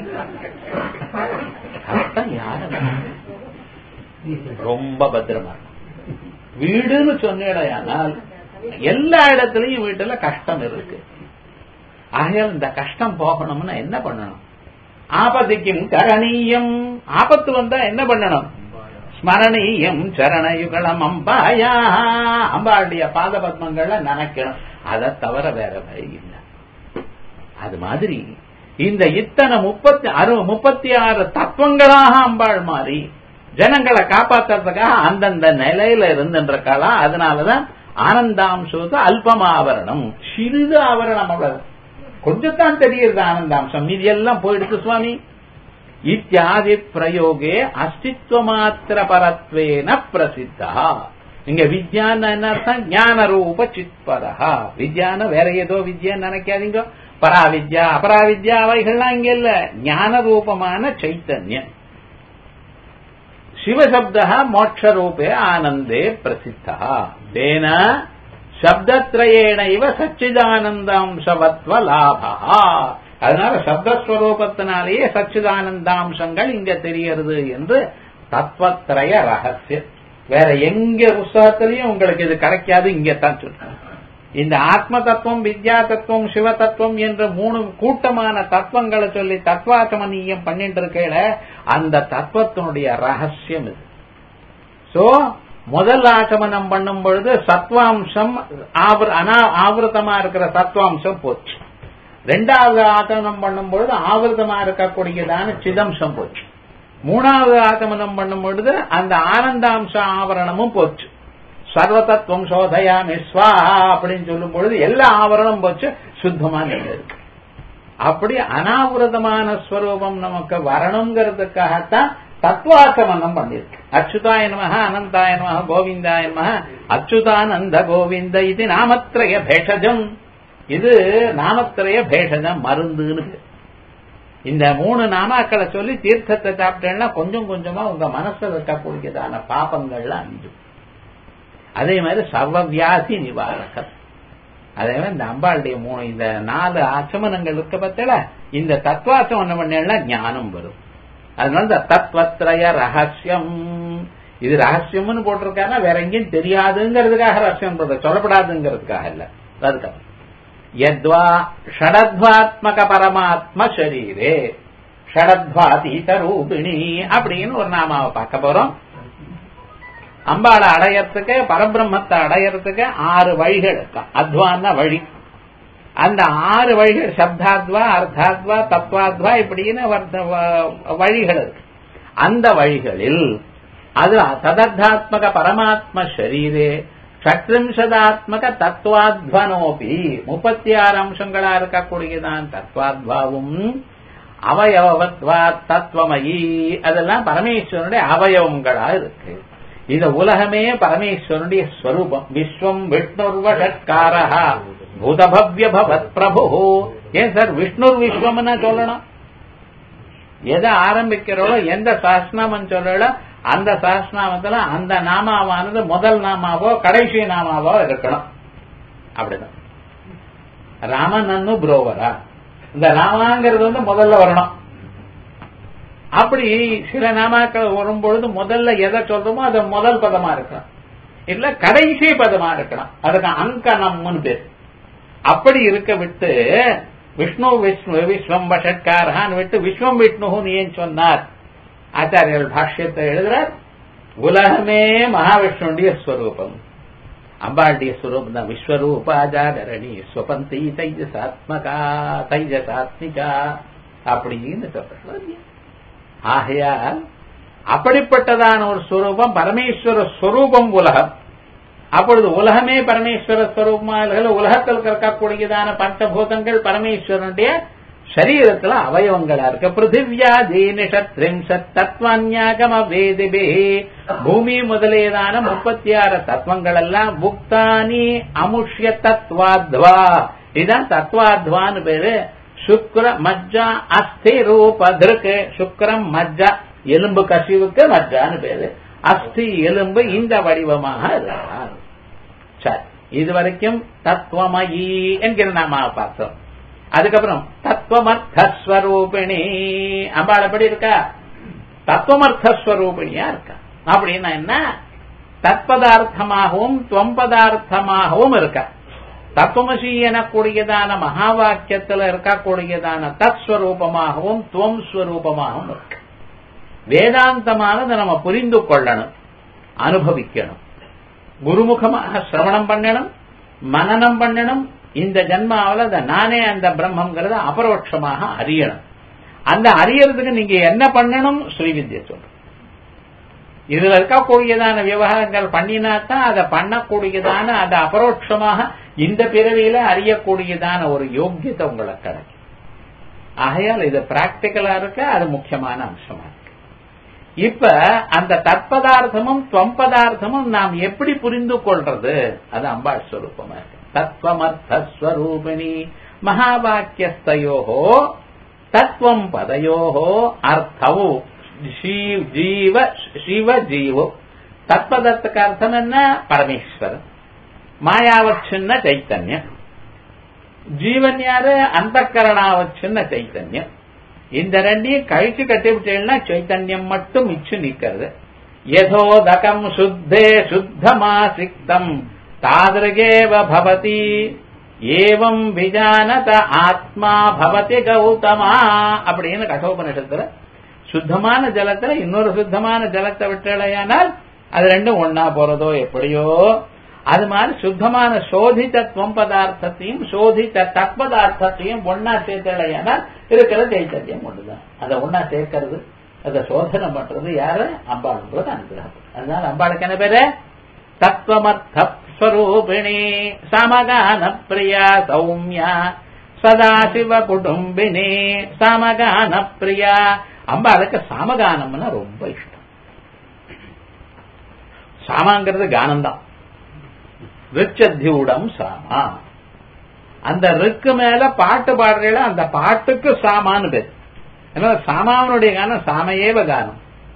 ரொம்ப பத்திரமா வீடுன்னு சொன்னேடையானால் எல்லா இடத்துலயும் வீட்டுல கஷ்டம் இருக்கு ஆகையால் இந்த கஷ்டம் போகணும்னா என்ன பண்ணணும் ஆபத்துக்கும் கரணீயம் ஆபத்து வந்தா என்ன பண்ணணும் ஸ்மரணீயம் சரணயுகளம் அம்பாயா அம்பாளுடைய பாத பத்மங்கள்ல நினைக்கணும் அதை தவிர வேற வழி இல்லை அது மாதிரி இந்த இத்தனை முப்பத்தி அறு முப்பத்தி ஆறு தத்துவங்களாக அம்பாள் மாறி ஜனங்களை காப்பாத்துறதுக்காக அந்தந்த நிலையில இருந்துருக்கலாம் அதனாலதான் ஆனந்தாம்சத்து அல்பமாவரணம் சிறிது ஆவரணம் அவ்வளவு கொஞ்சத்தான் தெரியுது ஆனந்தாம்சம் மீதி எல்லாம் போயிடுச்சு சுவாமி இத்தியாதி பிரயோகே அஸ்தித்வ மாத்திர பரத்வேன பிரசித்தா இங்க வித்யான என்ன அர்த்தம் ஞான ரூப சித்பரா வித்யான வேற ஏதோ வித்யா நினைக்காதீங்க பராவித்யா அபராவித்யா அவைகள்லாம் இங்க இல்ல ஞான ரூபமான சைத்தன்யம் சிவசப்த மோட்சரூபே ஆனந்தே பிரசித்தா தேன சப்தத்ரயேன இவ சச்சிதானந்தாம்சவத்வ லாபா அதனால சப்தஸ்வரூபத்தினாலேயே சச்சிதானந்தாம்சங்கள் இங்க தெரியறது என்று தத்துவத்திரய ரகசியம் வேற எங்க புஸ்தகத்திலையும் உங்களுக்கு இது கிடைக்காது இங்க தான் சொல்றேன் இந்த ஆத்ம தத்துவம் வித்யா தத்துவம் சிவ தத்துவம் என்ற மூணு கூட்டமான தத்துவங்களை சொல்லி தத்வாச்சமனீயம் பண்ணிட்டு இருக்கையில அந்த தத்துவத்தினுடைய ரகசியம் இது சோ முதல் ஆச்சமனம் பண்ணும் பொழுது சத்வாம்சம் ஆவிரதமா இருக்கிற சத்வாம்சம் போச்சு ரெண்டாவது ஆச்சமனம் பண்ணும் பொழுது ஆவிரதமா இருக்கக்கூடியதான சிதம்சம் போச்சு மூணாவது ஆச்சமனம் பண்ணும் பொழுது அந்த ஆனந்தாம்ச ஆவரணமும் போச்சு சர்வதத்துவம் சோதயாமி ஸ்வாஹா அப்படின்னு சொல்லும் பொழுது எல்லா ஆவரணம் போச்சு சுத்தமா இருக்கு அப்படி அனாவிரதமான ஸ்வரூபம் நமக்கு வரணுங்கிறதுக்காகத்தான் தத்வாசமனம் பண்ணிருக்கு அச்சுதாய நமக அனந்தாய நமக கோவிந்தாய நமக அச்சுதானந்த கோவிந்த இது நாமத்திரய பேஷஜம் இது நாமத்திரய பேஷஜம் மருந்துன்னு இந்த மூணு நாமாக்களை சொல்லி தீர்த்தத்தை சாப்பிட்டேன்னா கொஞ்சம் கொஞ்சமா உங்க மனசுல இருக்கக்கூடியதான பாப்பங்கள்லாம் அஞ்சும் அதே மாதிரி சர்வ வியாதி நிவாரகர் அதே மாதிரி இந்த அம்பாளுடைய மூணு இந்த நாலு ஆச்சமனங்கள் இருக்க பத்தில இந்த தத்வாச்சமனம் பண்ணா ஞானம் வரும் அதனால இந்த தத்வத்ரய ரகசியம் இது ரகசியம்னு போட்டிருக்காருன்னா வேற எங்கேயும் தெரியாதுங்கிறதுக்காக ரகசியம் போட்டு சொல்லப்படாதுங்கிறதுக்காக இல்ல அதுக்காக யத்வா ஷடத்வாத்மக பரமாத்ம ஷரீரே ஷடத்வாதீத ரூபிணி அப்படின்னு ஒரு நாமாவை பார்க்க போறோம் அம்பாளை அடையறதுக்கு பரபிரம்மத்தை அடையறதுக்கு ஆறு வழிகள் இருக்கு அத்வான வழி அந்த ஆறு வழிகள் சப்தாத்வா அர்த்தாத்வா தத்வாத்வா இப்படின்னு வழிகள் இருக்கு அந்த வழிகளில் அது ததர்த்தாத்மக பரமாத்ம ஷரீரே ஷட்ரிம்சதாத்மக தத்துவாத்வனோபி முப்பத்தி ஆறு அம்சங்களா இருக்கக்கூடியதான் தத்வாத்வாவும் அவயவத்வா தத்துவமயி அதெல்லாம் பரமேஸ்வரனுடைய அவயவங்களா இருக்கு இந்த உலகமே பரமேஸ்வரனுடைய ஸ்வரூபம் விஸ்வம் விஷ்ணுர்வஷட்காரா பூதபவ்ய பவத் பிரபு ஏன் சார் விஷ்ணுர் விஸ்வம்னா சொல்லணும் எதை ஆரம்பிக்கிறோளோ எந்த சாஸ்நாமம் சொல்லல அந்த சாஸ்நாமத்துல அந்த நாமாவானது முதல் நாமாவோ கடைசி நாமாவோ இருக்கணும் அப்படிதான் ராமனன்னு புரோவரா இந்த ராமாங்கிறது வந்து முதல்ல வரணும் அப்படி சில நாமாக்கள் வரும்பொழுது முதல்ல எதை சொல்றோமோ அது முதல் பதமா இருக்கணும் இல்ல கடைசி பதமா இருக்கணும் அதுக்கு அங்கனம்னு பேர் அப்படி இருக்க விட்டு விஷ்ணு விஷ்ணு விஸ்வம் வஷட்காரஹான் விட்டு விஸ்வம் விஷ்ணுன்னு ஏன் சொன்னார் ஆச்சாரியர்கள் பாஷ்யத்தை எழுதுறார் உலகமே மகாவிஷ்ணுடைய ஸ்வரூபம் அம்பாளுடைய ஸ்வரூபம் தான் விஸ்வரூபாஜாகரணி ஸ்வபந்தி தைஜசாத்மகா தைஜசாத்மிகா அப்படின்னு சொல்றாங்க ஆகையால் அப்படிப்பட்டதான ஒரு ஸ்வரூபம் பரமேஸ்வர ஸ்வரூபம் உலகம் அப்பொழுது உலகமே பரமேஸ்வர ஸ்வரூபமாக உலகத்தில் இருக்கக்கூடியதான பஞ்சபூதங்கள் பரமேஸ்வரனுடைய சரீரத்துல அவயவங்களா இருக்கு பிருத்திவியா தீனிஷத்ரிம்சத் தத்வான்யாகம வேதிபே பூமி முதலியதான முப்பத்தி ஆறு தத்துவங்கள் எல்லாம் புக்தானி அமுஷ்ய தத்வாத்வா இதுதான் தத்வாத்வான்னு பேரு சுக்ர மஜ்ஜா அஸ்தி ரூப திருக்கு சுக்ரம் மஜ்ஜா எலும்பு கசிவுக்கு மஜ்ஜான்னு பேரு அஸ்தி எலும்பு இந்த வடிவமாக இருக்கிறார் சரி இது வரைக்கும் தத்துவமயி என்கிற நாம பார்த்தோம் அதுக்கப்புறம் தத்துவமர்த்தஸ்வரூபிணி அம்பாள் எப்படி இருக்கா தத்துவமர்த்தஸ்வரூபிணியா இருக்கா அப்படின்னா என்ன தத்பதார்த்தமாகவும் துவம்பதார்த்தமாகவும் இருக்கா தத்துவமசி எனக்கூடியதான மகா வாக்கியத்தில் இருக்கக்கூடியதான தத் ஸ்வரூபமாகவும் துவம் ஸ்வரூபமாகவும் இருக்கு வேதாந்தமானதை நம்ம புரிந்து கொள்ளணும் அனுபவிக்கணும் குருமுகமாக சிரவணம் பண்ணணும் மனநம் பண்ணணும் இந்த ஜன்மாவில் அந்த நானே அந்த பிரம்மங்கிறத அபரோட்சமாக அறியணும் அந்த அறியறதுக்கு நீங்க என்ன பண்ணணும் ஸ்ரீவித்யா சொல்ற இதுல இருக்கக்கூடியதான விவகாரங்கள் பண்ணினாத்தான் அதை பண்ணக்கூடியதான அதை அபரோட்சமாக இந்த பிறவியில அறியக்கூடியதான ஒரு யோக்கியத்தை உங்களுக்கு கிடைக்கும் ஆகையால் இது பிராக்டிக்கலா இருக்க அது முக்கியமான அம்சமா இருக்கு இப்ப அந்த தற்பதார்த்தமும் தொம்பதார்த்தமும் நாம் எப்படி புரிந்து கொள்றது அது அம்பாள் ஸ்வரூபமா இருக்கு தத்துவமர்த்தஸ்வரூபிணி மகாவாக்கியஸ்தயோகோ தத்துவம் பதயோகோ அர்த்தவு ஜீவ சிவ ஜீவோ தத்பதத்துக்கு அர்த்தம் என்ன பரமேஸ்வரன் மாயாவச்சின்ன சைத்தன்யம் ஜீவன் யாரு அந்த கரணாவச்சின்ன சைத்தன்யம் இந்த ரெண்டையும் கழிச்சு கட்டிவிட்டேன்னா சைத்தன்யம் மட்டும் மிச்சு நிக்கிறது யதோதகம் சுத்தே சுத்தமா சிக்தம் தாதிருகேவ பவதி ஏவம் விஜானத ஆத்மா பவதி கௌதமா அப்படின்னு கட்டோபனிஷத்துல சுத்தமான ஜலத்துல இன்னொரு சுத்தமான ஜலத்தை விட்டலையானால் அது ரெண்டும் ஒன்னா போறதோ எப்படியோ அது மாதிரி சுத்தமான சோதித்த துவம் பதார்த்தத்தையும் சோதித்த தத்பதார்த்தத்தையும் ஒன்னா சேர்த்தலையானால் இருக்கிற தைத்தரியம் ஒன்றுதான் அதை ஒன்னா சேர்க்கறது அதை சோதனை பண்றது யாரு அம்பாளுன்றது அனுகிரகம் அதனால அம்பாளுக்கு என்ன பேரு தத்துவமர்த்த ஸ்வரூபிணி சமகான பிரியா சௌமியா சதாசிவ குடும்பினி சமகான பிரியா அம்பாளுக்கு சாமகானம்னா ரொம்ப இஷ்டம் சாமாங்கிறது கானம்தான் ரிச்சத்தியூடம் சாமா அந்த ரிக்கு மேல பாட்டு பாடுறீங்களா அந்த பாட்டுக்கு சாமான்னு பேர் ஏன்னா சாமாவனுடைய கானம் சாமையேவ கானம்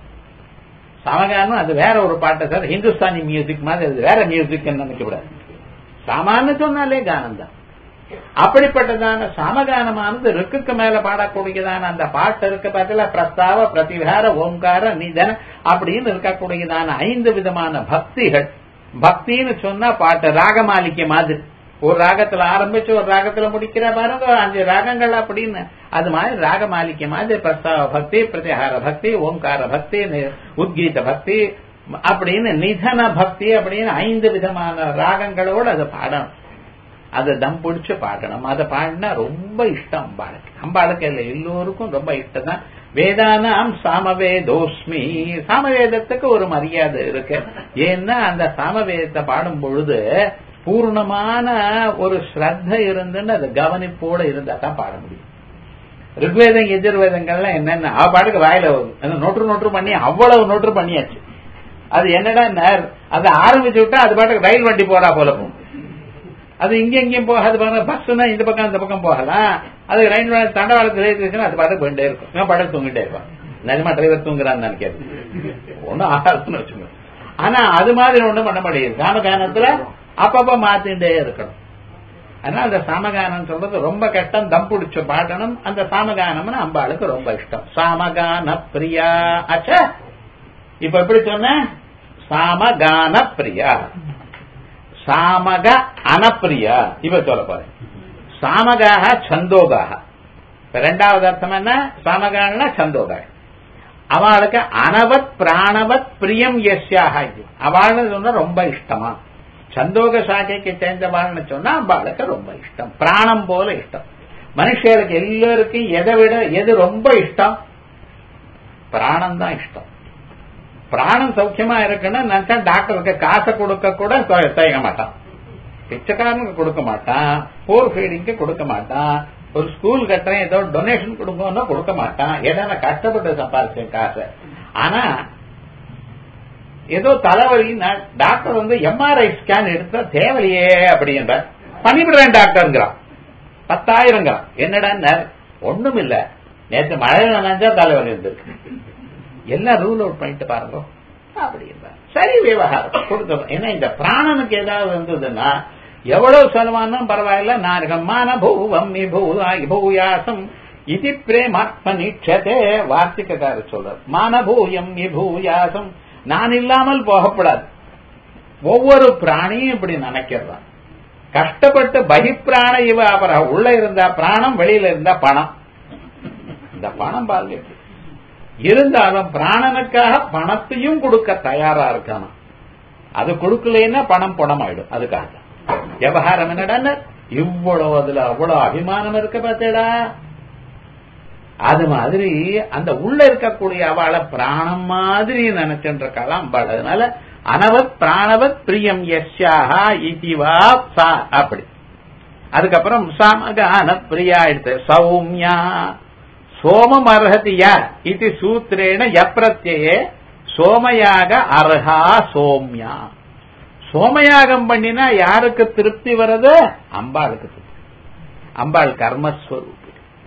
சாமகானம் அது வேற ஒரு பாட்டு சார் ஹிந்துஸ்தானி மியூசிக் மாதிரி அது வேற மியூசிக் நினைக்கக்கூடாது சாமான்னு சொன்னாலே கானம் தான் அப்படிப்பட்டதான சாமகானமானது ருக்குக்கு மேல பாடக்கூடியதான அந்த பாட்டு இருக்க பார்த்தல பிரஸ்தாவ பிரதிகார ஓம்கார நிதன அப்படின்னு இருக்கக்கூடியதான ஐந்து விதமான பக்திகள் பக்தின்னு சொன்னா பாட்டு ராகமாலிக்க மாதிரி ஒரு ராகத்துல ஆரம்பிச்சு ஒரு ராகத்துல முடிக்கிற பாருங்க அஞ்சு ராகங்கள் அப்படின்னு அது மாதிரி ராகமாலிக்க மாதிரி பிரஸ்தாவ பக்தி பிரதிகார பக்தி ஓம்கார பக்தி உத்கீத பக்தி அப்படின்னு நிதன பக்தி அப்படின்னு ஐந்து விதமான ராகங்களோடு அதை பாடணும் அதை தம் பிடிச்சு பாடணும் அதை பாடினா ரொம்ப இஷ்டம் அம்பாளுக்கு அம்பாளுக்கு இல்லை எல்லோருக்கும் ரொம்ப இஷ்டம் தான் வேதானாம் சாமவேதோஸ்மி சாமவேதத்துக்கு ஒரு மரியாதை இருக்கு ஏன்னா அந்த சாமவேதத்தை பாடும் பொழுது பூர்ணமான ஒரு ஸ்ரத்த இருந்துன்னு அது கவனிப்போட இருந்தா தான் பாட முடியும் ரிக்வேதம் எதிர்வேதங்கள்லாம் என்னென்ன அவ பாட்டுக்கு வாயில வரும் நோட்டு நோட்டு பண்ணி அவ்வளவு நோட்டு பண்ணியாச்சு அது என்னடா அதை ஆரம்பிச்சு விட்டா அது பாட்டுக்கு ரயில் வண்டி போறா போல போகும் அது இங்க எங்கேயும் போகாது பாருங்க பஸ்னா இந்த பக்கம் இந்த பக்கம் போகலாம் அது ரயில் தண்டவாளத்தில் ஏறிச்சுன்னா அது பாட்டு போயிட்டே இருக்கும் நான் பாட்டு தூங்கிட்டே இருப்பான் நிஜமா டிரைவர் தூங்குறான்னு நினைக்கிறது ஒன்னும் ஆகாதுன்னு வச்சுக்கோங்க ஆனா அது மாதிரி ஒண்ணும் பண்ண முடியாது சாமகானத்துல அப்பப்ப மாத்திட்டே இருக்கணும் அதனால அந்த சாமகானம் சொல்றது ரொம்ப கஷ்டம் தம் பிடிச்ச பாடணும் அந்த சாமகானம்னு அம்பாளுக்கு ரொம்ப இஷ்டம் சாமகான பிரியா அச்சா இப்ப எப்படி சொன்ன சாமகான பிரியா சாமக அனப்பிரியா இப்ப சொல்ல போறேன் சாமகாக சந்தோகாக ரெண்டாவது அர்த்தம் என்ன சாமகான சந்தோகாக அவளுக்கு அனவத் பிராணவத் பிரியம் எஸ்யாக அவள்னு சொன்னா ரொம்ப இஷ்டமா சந்தோக சாக்கைக்கு சேர்ந்தவாள்னு சொன்னா அவளுக்கு ரொம்ப இஷ்டம் பிராணம் போல இஷ்டம் மனுஷருக்கு எல்லாருக்கும் எதை விட எது ரொம்ப இஷ்டம் பிராணம் தான் இஷ்டம் பிராணம் சௌக்கியமா இருக்குன்னு நினைச்சா டாக்டருக்கு காசை கொடுக்க கூட செய்ய மாட்டான் பிச்சைக்காரனுக்கு கொடுக்க மாட்டான் போர் ஃபீடிங்க்கு கொடுக்க மாட்டான் ஒரு ஸ்கூல் கட்டுறேன் ஏதோ டொனேஷன் கொடுக்கணும்னா கொடுக்க மாட்டான் ஏன்னா நான் கஷ்டப்பட்டு சம்பாதிச்சேன் காசை ஆனா ஏதோ தலைவலி டாக்டர் வந்து எம்ஆர்ஐ ஸ்கேன் எடுத்தா தேவையே அப்படின்ற பண்ணிவிடுறேன் டாக்டருங்கிறான் பத்தாயிரங்கிறான் என்னடா ஒண்ணும் இல்ல நேற்று மழை நினைஞ்சா தலைவலி இருந்திருக்கு எல்லாம் ரூல் அவுட் பண்ணிட்டு பாருங்க அப்படின்னா சரி விவகாரம் கொடுக்கணும் ஏன்னா இந்த பிராணனுக்கு ஏதாவது இருந்ததுன்னா எவ்வளவு செலவானும் பரவாயில்ல நார்கமான பூவம் பூயாசம் இது பிரேமாத்ம நீட்சதே வார்த்திகார சொல்றார் மானபூயம் பூயாசம் நான் இல்லாமல் போகப்படாது ஒவ்வொரு பிராணியும் இப்படி நினைக்கிறான் கஷ்டப்பட்டு பகிப்பிராண இவ அப்புறம் உள்ள இருந்தா பிராணம் வெளியில இருந்தா பணம் இந்த பணம் பாருங்க இருந்தாலும் பிராணனுக்காக பணத்தையும் கொடுக்க தயாரா இருக்கானா அது கொடுக்கலன்னா பணம் பணம் ஆயிடும் அதுக்காக விவகாரம் என்னடா இவ்வளவு அதுல அவ்வளவு அபிமானம் இருக்க பார்த்தேடா அது மாதிரி அந்த உள்ள இருக்கக்கூடிய அவளை பிராணம் மாதிரி நினைச்சுட்டு இருக்கலாம் அம்பாள் அதனால அனவத் பிராணவத் பிரியம் யஸ்யாஹா இதிவா சா அப்படி அதுக்கப்புறம் சமகான பிரியா எடுத்து சௌமியா சோமம் அர்ஹதியா இது சூத்திரேன எப்பிரத்யே சோமயாக அர்ஹா சோம்யா சோமயாகம் பண்ணினா யாருக்கு திருப்தி வர்றது அம்பாளுக்கு திருப்தி அம்பாள் கர்மஸ்வரூபி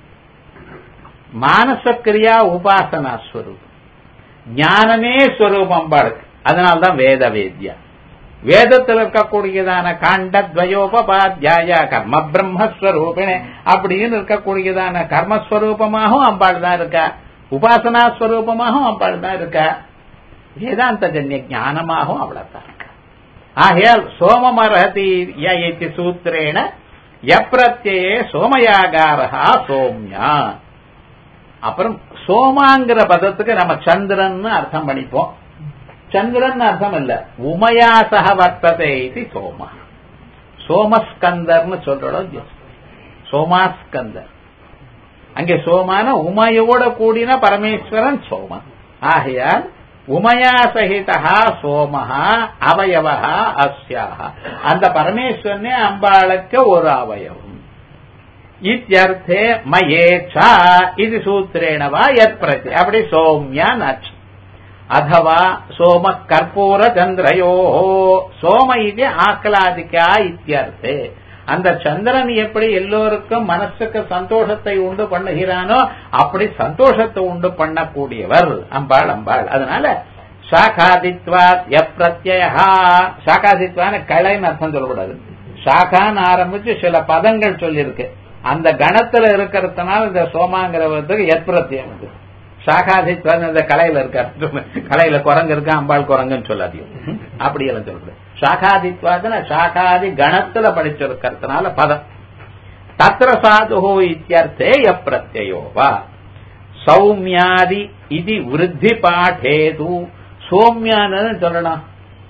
மானசக்கிரியா உபாசனா ஸ்வரூபம் ஞானமே ஸ்வரூபம் அம்பாளுக்கு அதனால்தான் வேத வேத்யா வேதத்தில் இருக்கக்கூடியதான காண்டத்வயோபாத்தியாய கர்ம பிரம்மஸ்வரூபிணே அப்படின்னு இருக்கக்கூடியதான கர்மஸ்வரூபமாகவும் அம்பாள் தான் இருக்கா உபாசனா ஸ்வரூபமாகவும் அம்பாள் தான் இருக்கா வேதாந்த ஜன்ய ஞானமாகவும் அவ்வளவுதான் இருக்கா ஆகையால் சோமமர்ஹதி யதி சூத்திரேன எப்பிரத்யே சோமயாகாரா சோம்யா அப்புறம் சோமாங்கிற பதத்துக்கு நம்ம சந்திரன் அர்த்தம் பண்ணிப்போம் சந்திரன் அர்த்தம் இல்ல உமயாசக வர்த்ததை இது சோமா சோமஸ்கந்தர்னு சொல்றோம் சோமாஸ்கந்தர் அங்கே சோமான உமையோட கூடின பரமேஸ்வரன் சோமன் ஆகையால் உமயா சகிதா சோமஹா அவயவா அஸ்யாக அந்த பரமேஸ்வரனே அம்பாளுக்கு ஒரு அவயவம் இத்தியர்த்தே மயேச்சா இது சூத்திரேணவா எத் பிரதி அப்படி சோம்யா நச்சு அथवा சோம கற்பூர சந்திரயோ சோம இது ஆக்கலாதிக்கா இத்தியர்த்தே அந்த சந்திரன் எப்படி எல்லோருக்கும் மனசுக்கு சந்தோஷத்தை உண்டு பண்ணுகிறானோ அப்படி சந்தோஷத்தை உண்டு பண்ணக்கூடியவர் அம்பாள் அம்பாள் அதனால சாகாதித்வாத் எப்பிரத்யா சாகாதித்வான களைன்னு அர்த்தம் சொல்லக்கூடாது சாகான்னு ஆரம்பிச்சு சில பதங்கள் சொல்லியிருக்கு அந்த கணத்துல இருக்கிறதுனால இந்த சோமாங்கிறவத்துக்கு எப்பிரத்தியம் இது சாகாதித்வான் இந்த கலையில இருக்காரு கலையில குரங்கு இருக்கா அம்பாள் குரங்குன்னு சொல்லாதியும் அப்படி எல்லாம் சொல்லக்கூடாது சாகாதித்வாதன சாகாதி கணத்துல படிச்சிருக்கிறதுனால பதம் தத்திர சாது இத்தியர்த்தே எப்பிரத்யோவா சௌமியாதி இது விருத்தி பாடேது சோம்யான்னு சொல்லணும்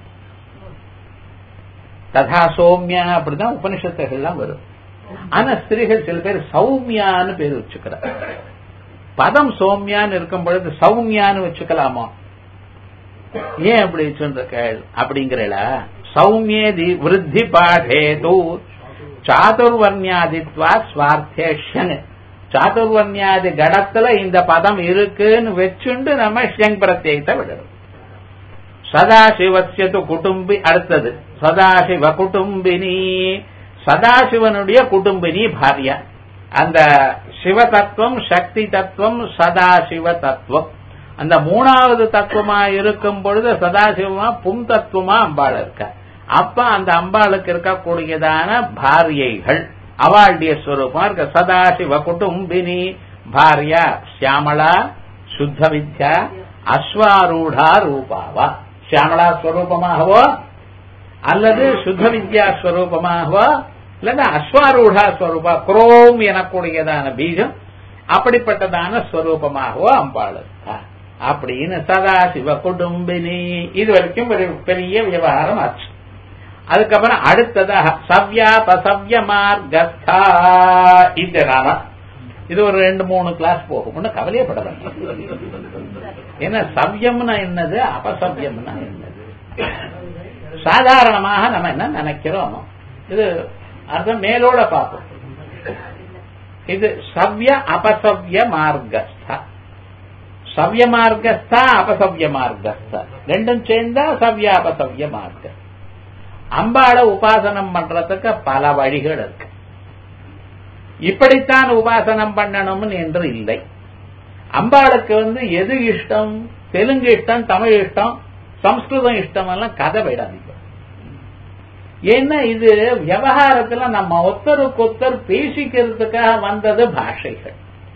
ததா சோம்யா அப்படிதான் உபனிஷத்துகள்லாம் வரும் ஆனா ஸ்திரீகள் சில பேர் சௌமியான்னு பேர் வச்சுக்கிறார் பதம் சோம்யான்னு இருக்கும் பொழுது சௌமியான்னு வச்சுக்கலாமா ஏன் அப்படி வச்சுருக்க அப்படிங்கிறல சௌமியதி விருத்தி பாடேது சாதுர்வர்ணியாதித்வா சுவார்த்தேஷன் சாதுர்வர்ணியாதி கடத்துல இந்த பதம் இருக்குன்னு வச்சுண்டு நம்ம ஷங் பிரத்யத்தை விடணும் சதாசிவசியது குடும்பி அடுத்தது சதாசிவ குடும்பினி சதாசிவனுடைய குடும்பினி பாரியா அந்த சிவ தத்துவம் சக்தி தத்துவம் சதாசிவ தத்துவம் அந்த மூணாவது தத்துவமா இருக்கும் பொழுது சதாசிவமா பும் தத்துவமா அம்பாள் இருக்க அப்ப அந்த அம்பாளுக்கு இருக்கக்கூடியதான பாரியைகள் அவாளுடைய ஸ்வரூபம் இருக்க சதாசிவ குடும்பினி பாரியா சியாமளா சுத்த வித்யா அஸ்வாரூடா ரூபாவா சியாமளா ஸ்வரூபமாகவோ அல்லது சுத்த வித்யா ஸ்வரூபமாகவோ இல்லைன்னா அஸ்வாரூடா ஸ்வரூபா குரோம் எனக்கூடியதான பீஜம் அப்படிப்பட்டதான ஸ்வரூபமாகவோ அம்பாள் இருக்கா அப்படின்னு சதாசிவ குடும்பினி இது வரைக்கும் ஒரு பெரிய விவகாரம் ஆச்சு அதுக்கப்புறம் அடுத்ததாக சவ்யாபசவ்ய மார்கஸ்தா இந்த நாம இது ஒரு ரெண்டு மூணு கிளாஸ் போகும் ஒன்னும் கவலையப்பட வேண்டாம் ஏன்னா சவ்யம்னா என்னது அபசவ்யம்னா என்னது சாதாரணமாக நம்ம என்ன நினைக்கிறோம் இது அர்த்தம் மேலோட பார்ப்போம் இது சவ்ய அபசவ்ய மார்கஸ்தா சவ்ய மார்க்கஸ்தா அபசவ்ய மார்க்கஸ்தா ரெண்டும் சேர்ந்தா சவ்ய அபசவ்ய மார்க்க அம்பாளை உபாசனம் பண்றதுக்கு பல வழிகள் இருக்கு இப்படித்தான் உபாசனம் பண்ணணும்னு என்று இல்லை அம்பாளுக்கு வந்து எது இஷ்டம் தெலுங்கு இஷ்டம் தமிழ் இஷ்டம் சம்ஸ்கிருதம் இஷ்டம் எல்லாம் கதை விடாதீங்க ஏன்னா இது விவகாரத்துல நம்ம ஒத்தருக்கு ஒத்தர் பேசிக்கிறதுக்காக வந்தது பாஷைகள்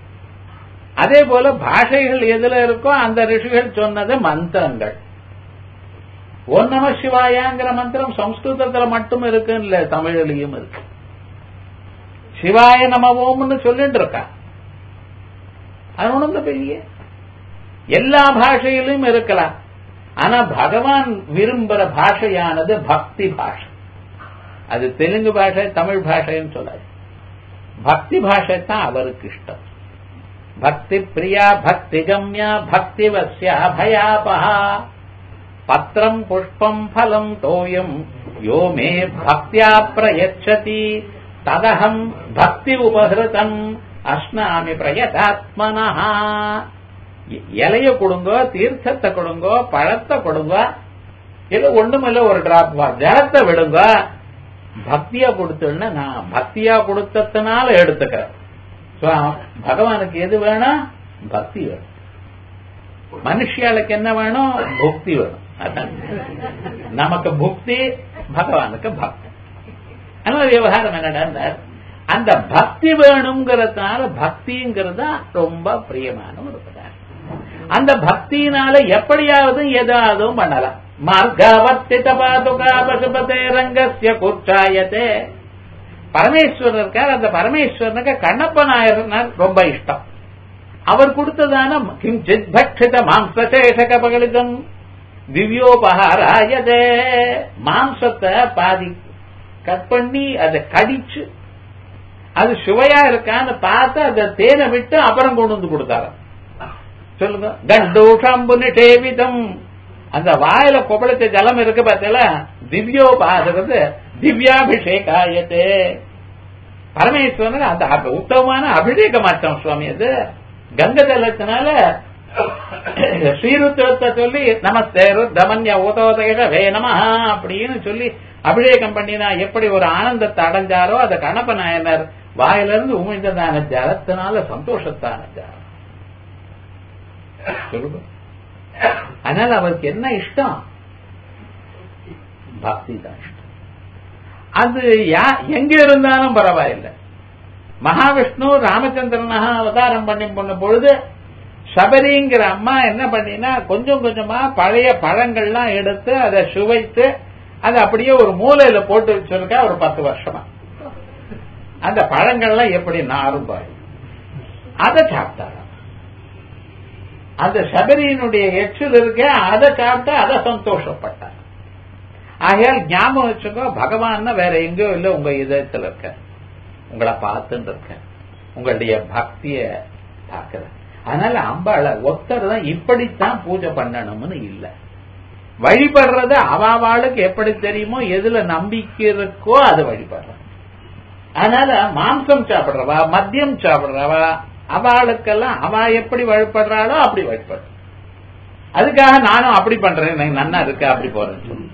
அதே போல பாஷைகள் எதுல இருக்கோ அந்த ரிஷிகள் சொன்னது மந்திரங்கள் ஓம் நம சிவாயாங்கிற மந்திரம் சம்ஸ்கிருதத்துல மட்டும் இருக்கு இல்ல தமிழ்லயும் இருக்கு சிவாய நம ஓம்னு சொல்லிட்டு இருக்கா அது ஒண்ணும் பெரிய எல்லா பாஷையிலும் இருக்கலாம் ஆனா பகவான் விரும்புற பாஷையானது பக்தி பாஷை அது தெலுங்கு பாஷை தமிழ் பாஷைன்னு சொல்லாது பக்தி பாஷை தான் அவருக்கு இஷ்டம் பக்தி பிரியா பக்தி கம்யா பக்தி வசியா பயாபகா பத்திரம் புஷ்பம் பலம் தோயம் யோ மே பக்தியா பிரயச்சதி ததகம் பக்தி உபகிருதம் அஸ்னாமி பிரயதாத்மனா இலைய கொடுங்கோ தீர்த்தத்தை கொடுங்கோ பழத்தை கொடுங்க இல்ல ஒண்ணுமில்ல ஒரு டிராப் ஜலத்தை விடுங்க பக்தியா கொடுத்தோன்னா நான் பக்தியா கொடுத்ததுனால எடுத்துக்கிறேன் பகவானுக்கு எது வேணும் பக்தி வேணும் மனுஷியாளுக்கு என்ன வேணும் புக்தி வேணும் அதான் நமக்கு புக்தி பகவானுக்கு பக்தி அதனால விவகாரம் என்னடா அந்த பக்தி வேணுங்கிறதுனால பக்திங்கிறது ரொம்ப பிரியமான ஒரு பதார்த்தம் அந்த பக்தியினால எப்படியாவது ஏதாவது பண்ணலாம் மார்காவர்த்தித பாதுகா பசுபதே ரங்கஸ்ய குற்றாயத்தே பரமேஸ்வரர் இருக்கார் அந்த பரமேஸ்வரனுக்கு கண்ணப்ப நாயர்னார் ரொம்ப இஷ்டம் அவர் கொடுத்ததான கிஞ்சித் பக்ஷித மாம்சேஷக பகலிதம் திவ்யோபகாராயதே மாம்சத்தை பாதி கட் பண்ணி அதை கடிச்சு அது சுவையா இருக்கான்னு பார்த்து அதை தேனை விட்டு அப்புறம் கொண்டு வந்து கொடுத்தாரு சொல்லுங்க கண்டூஷம்பு நிஷேவிதம் அந்த வாயில கொப்பளித்த ஜலம் இருக்கு பார்த்தீங்களா திவ்யோபாசகத்து திவ்யாபிஷேகாயத்தே பரமேஸ்வரன் அந்த அப- உத்தமமான அபிஷேக மாற்றம் சுவாமி அது கங்க ஜலத்தினால ஸ்ரீருத்ரத்தை சொல்லி நமஸ்தே ருத்தமன்ய உதோதக வே நமஹ அப்படின்னு சொல்லி அபிஷேகம் பண்ணினா எப்படி ஒரு ஆனந்தத்தை அடைஞ்சாரோ அதை கணப்ப நாயனர் வாயிலிருந்து உமிழ்ந்ததான ஜலத்தினால சந்தோஷத்தான ஜலம் சொல்லுங்க அதனால அவருக்கு என்ன இஷ்டம் பக்தி தான் இஷ்டம் அது யா- எங்க இருந்தாலும் பரவாயில்லை மகாவிஷ்ணு ராமச்சந்திரனாக அவதாரம் பண்ணி போன பொழுது சபரிங்கிற அம்மா என்ன பண்ணினா கொஞ்சம் கொஞ்சமா பழைய பழங்கள்லாம் எடுத்து அதை சுவைத்து அதை அப்படியே ஒரு மூலையில போட்டு வச்சிருக்கா ஒரு பத்து வருஷமா அந்த பழங்கள்லாம் எப்படி நாரும் பாரு அதை சாப்பிட்டாராம் அந்த சபரியினுடைய எச்சில் இருக்க அதை சாப்பிட்டு அதை சந்தோஷப்பட்டார் ஆகையால் ஞாபகம் வச்சுக்கோ பகவான் வேற எங்கேயோ இல்லை உங்க இதயத்துல இருக்க உங்களை பார்த்துட்டு இருக்க உங்களுடைய பக்திய பார்க்கிற அதனால அம்பாளை ஒத்தர் தான் இப்படித்தான் பூஜை பண்ணணும்னு இல்ல வழிபடுறது அவாவாளுக்கு எப்படி தெரியுமோ எதுல நம்பிக்கை இருக்கோ அது வழிபடுற அதனால மாம்சம் சாப்பிடுறவா மத்தியம் சாப்பிடுறவா அவளுக்கெல்லாம் அவ எப்படி வழிபடுறாளோ அப்படி வழிபடுற அதுக்காக நானும் அப்படி பண்றேன் எனக்கு நன்னா இருக்கு அப்படி போறேன்னு சொல்லு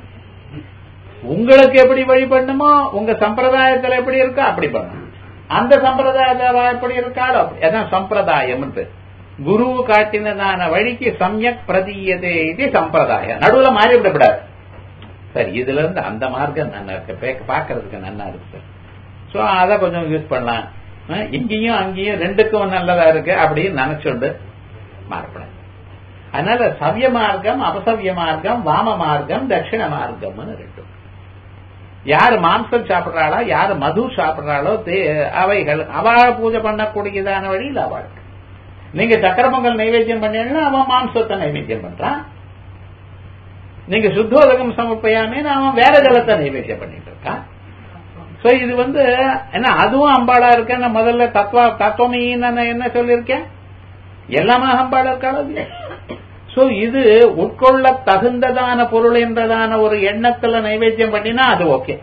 உங்களுக்கு எப்படி வழிபடணுமோ உங்க சம்பிரதாயத்துல எப்படி இருக்கோ அப்படி பண்ணணும் அந்த சம்பிரதாயத்துல அவ எப்படி இருக்காளோ அப்படி அதான் சம்பிரதாயம் குரு காட்டினதான வழிக்கு சமயக் பிரதீயதே இது சம்பிரதாயம் நடுவுல மாறி விடக்கூடாது சரி இதுல இருந்து அந்த மார்க்கம் நல்லா இருக்கு பே- பார்க்கறதுக்கு நல்லா இருக்கு சோ அத கொஞ்சம் யூஸ் பண்ணலாம் அஹ் இங்கேயும் அங்கேயும் ரெண்டுக்கும் நல்லதா இருக்கு அப்படின்னு நினைச்சுண்டு மாறப்படாது அதனால சவ்ய மார்க்கம் அபசவ்ய மார்க்கம் வாம மார்க்கம் தட்சிண மார்க்கம்னு ரெண்டும் யாரு மாம்சம் சாப்பிடுறாளோ யாரு மது சாப்பிடுறாளோ தே- அவைகள் அவ பூஜை பண்ணக்கூடியதான வழியில் அவளுக்கு நீங்க சக்கர பொங்கல் நைவேத்தியம் பண்ணீங்கன்னா அவன் மாம்சத்தை நைவேத்தியம் பண்றான் நீங்க சுத்தோதகம் சமர்ப்பையாமேன்னு அவன் வேற ஜலத்தை நைவேத்தியம் பண்ணிட்டு இருக்கான் சோ இது வந்து என்ன அதுவும் அம்பாளா இருக்க நான் முதல்ல தத்துவ தத்துவமையின்னு நான் என்ன சொல்லியிருக்கேன் எல்லாமே அம்பாளா இருக்காளோ சோ இது உட்கொள்ள தகுந்ததான பொருள் என்றதான ஒரு எண்ணத்துல நைவேத்தியம் பண்ணினா அது ஓகே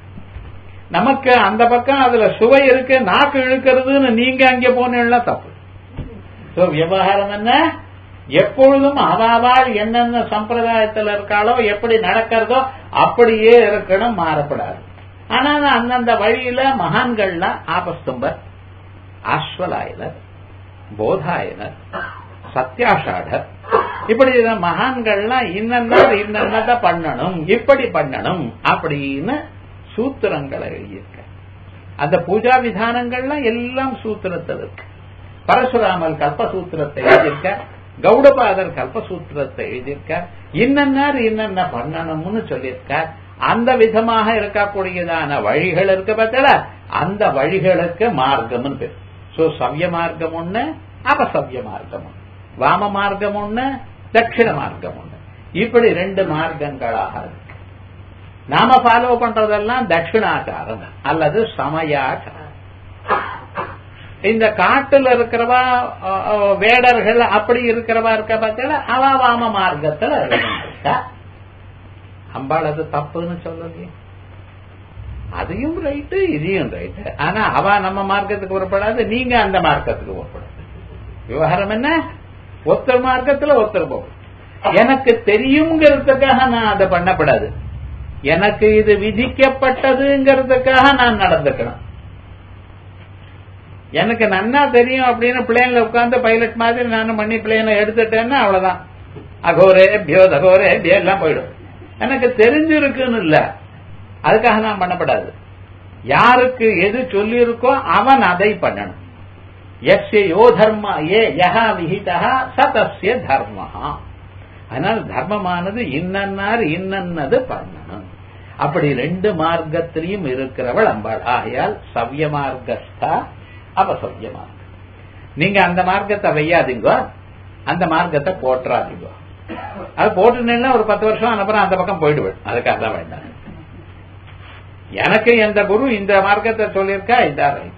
நமக்கு அந்த பக்கம் அதுல சுவை இருக்கு நாக்கு இழுக்கிறதுன்னு நீங்க அங்கே போனீங்கன்னா தப்பு சோ விவகாரம் என்ன எப்பொழுதும் அவாவால் என்னென்ன சம்பிரதாயத்துல இருக்காளோ எப்படி நடக்கிறதோ அப்படியே இருக்கணும் மாறப்படாது ஆனா அந்தந்த வழியில மகான்கள்லாம் ஆபஸ்தம்பர் ஆஸ்வலாயனர் போதாயனர் சத்யாஷாடர் இப்படி இந்த மகான்கள்லாம் இன்னன்னார் இன்னன்னத பண்ணணும் இப்படி பண்ணணும் அப்படின்னு சூத்திரங்களை எழுதியிருக்க அந்த பூஜா விதானங்கள்லாம் எல்லாம் சூத்திரத்தில் இருக்கு பரசுராமர் கல்பசூத்திரத்தை எழுதியிருக்க கௌடபாதர் கல்பசூத்திரத்தை எழுதியிருக்க இன்னன்னார் இன்னென்ன பண்ணணும்னு சொல்லியிருக்கார் அந்த விதமாக இருக்கக்கூடியதான வழிகள் இருக்கு பார்த்தல அந்த வழிகளுக்கு மார்க்கம்னு பேர் சோ சவ்ய மார்க்கம் ஒண்ணு அபசவ்ய மார்க்கம் ஒண்ணு வாம மார்க்கம் ஒண்ணு தட்சிண மார்க்கம் ஒண்ணு இப்படி ரெண்டு மார்க்கங்களாக இருக்கு நாம ஃபாலோ பண்றதெல்லாம் தட்சிணாச்சாரம் அல்லது சமயாச்சாரம் இந்த காட்டுல இருக்கிறவா அஹ், அஹ், வேடர்கள் அப்படி இருக்கிறவா இருக்க பார்த்தா அவ வாம மார்க்கத்துல இருக்கா அம்பாள் அது தப்புன்னு சொல்லலையே அதையும் ரைட்டு இதையும் ரைட்டு ஆனா அவ நம்ம மார்க்கத்துக்கு உருப்படாது நீங்க அந்த மார்க்கத்துக்கு உருப்படாது விவகாரம் என்ன ஒருத்தர் மார்க்கத்துல ஒருத்தர் போகும் எனக்கு தெரியுங்கிறதுக்காக நான் அதை பண்ணப்படாது எனக்கு இது விதிக்கப்பட்டதுங்கிறதுக்காக நான் நடந்துக்கணும் எனக்கு நன்னா தெரியும் அப்படின்னு பிளேன்ல உட்கார்ந்து பைலட் மாதிரி நானும் பண்ணி பிளேனை எடுத்துட்டேன்னா அவ்வளவுதான் அகோரே பியோ தகோரே பியோ எல்லாம் போயிடும் எனக்கு தெரிஞ்சிருக்குன்னு இல்ல அதுக்காக நான் பண்ணப்படாது யாருக்கு எது சொல்லியிருக்கோ அவன் அதை பண்ணணும் எஸ்ய யோ தர்ம ஏ யஹா விஹிதா சதஸ்ய தர்மஹா அதனால தர்மமானது இன்னன்னார் இன்னன்னது பண்ணணும் அப்படி ரெண்டு மார்க்கத்திலையும் இருக்கிறவள் அம்பாள் ஆகையால் சவ்ய மார்க்கஸ்தா அபசவ்ய மார்க்கம் நீங்க அந்த மார்க்கத்தை வையாதீங்க அந்த மார்க்கத்தை போற்றாதீங்க அது போட்டுனா ஒரு பத்து வருஷம் அப்புறம் அந்த பக்கம் போயிடுவேன் அதுக்காக தான் வேண்டாம் எனக்கு எந்த குரு இந்த மார்க்கத்தை சொல்லியிருக்கா இதான் ரைட்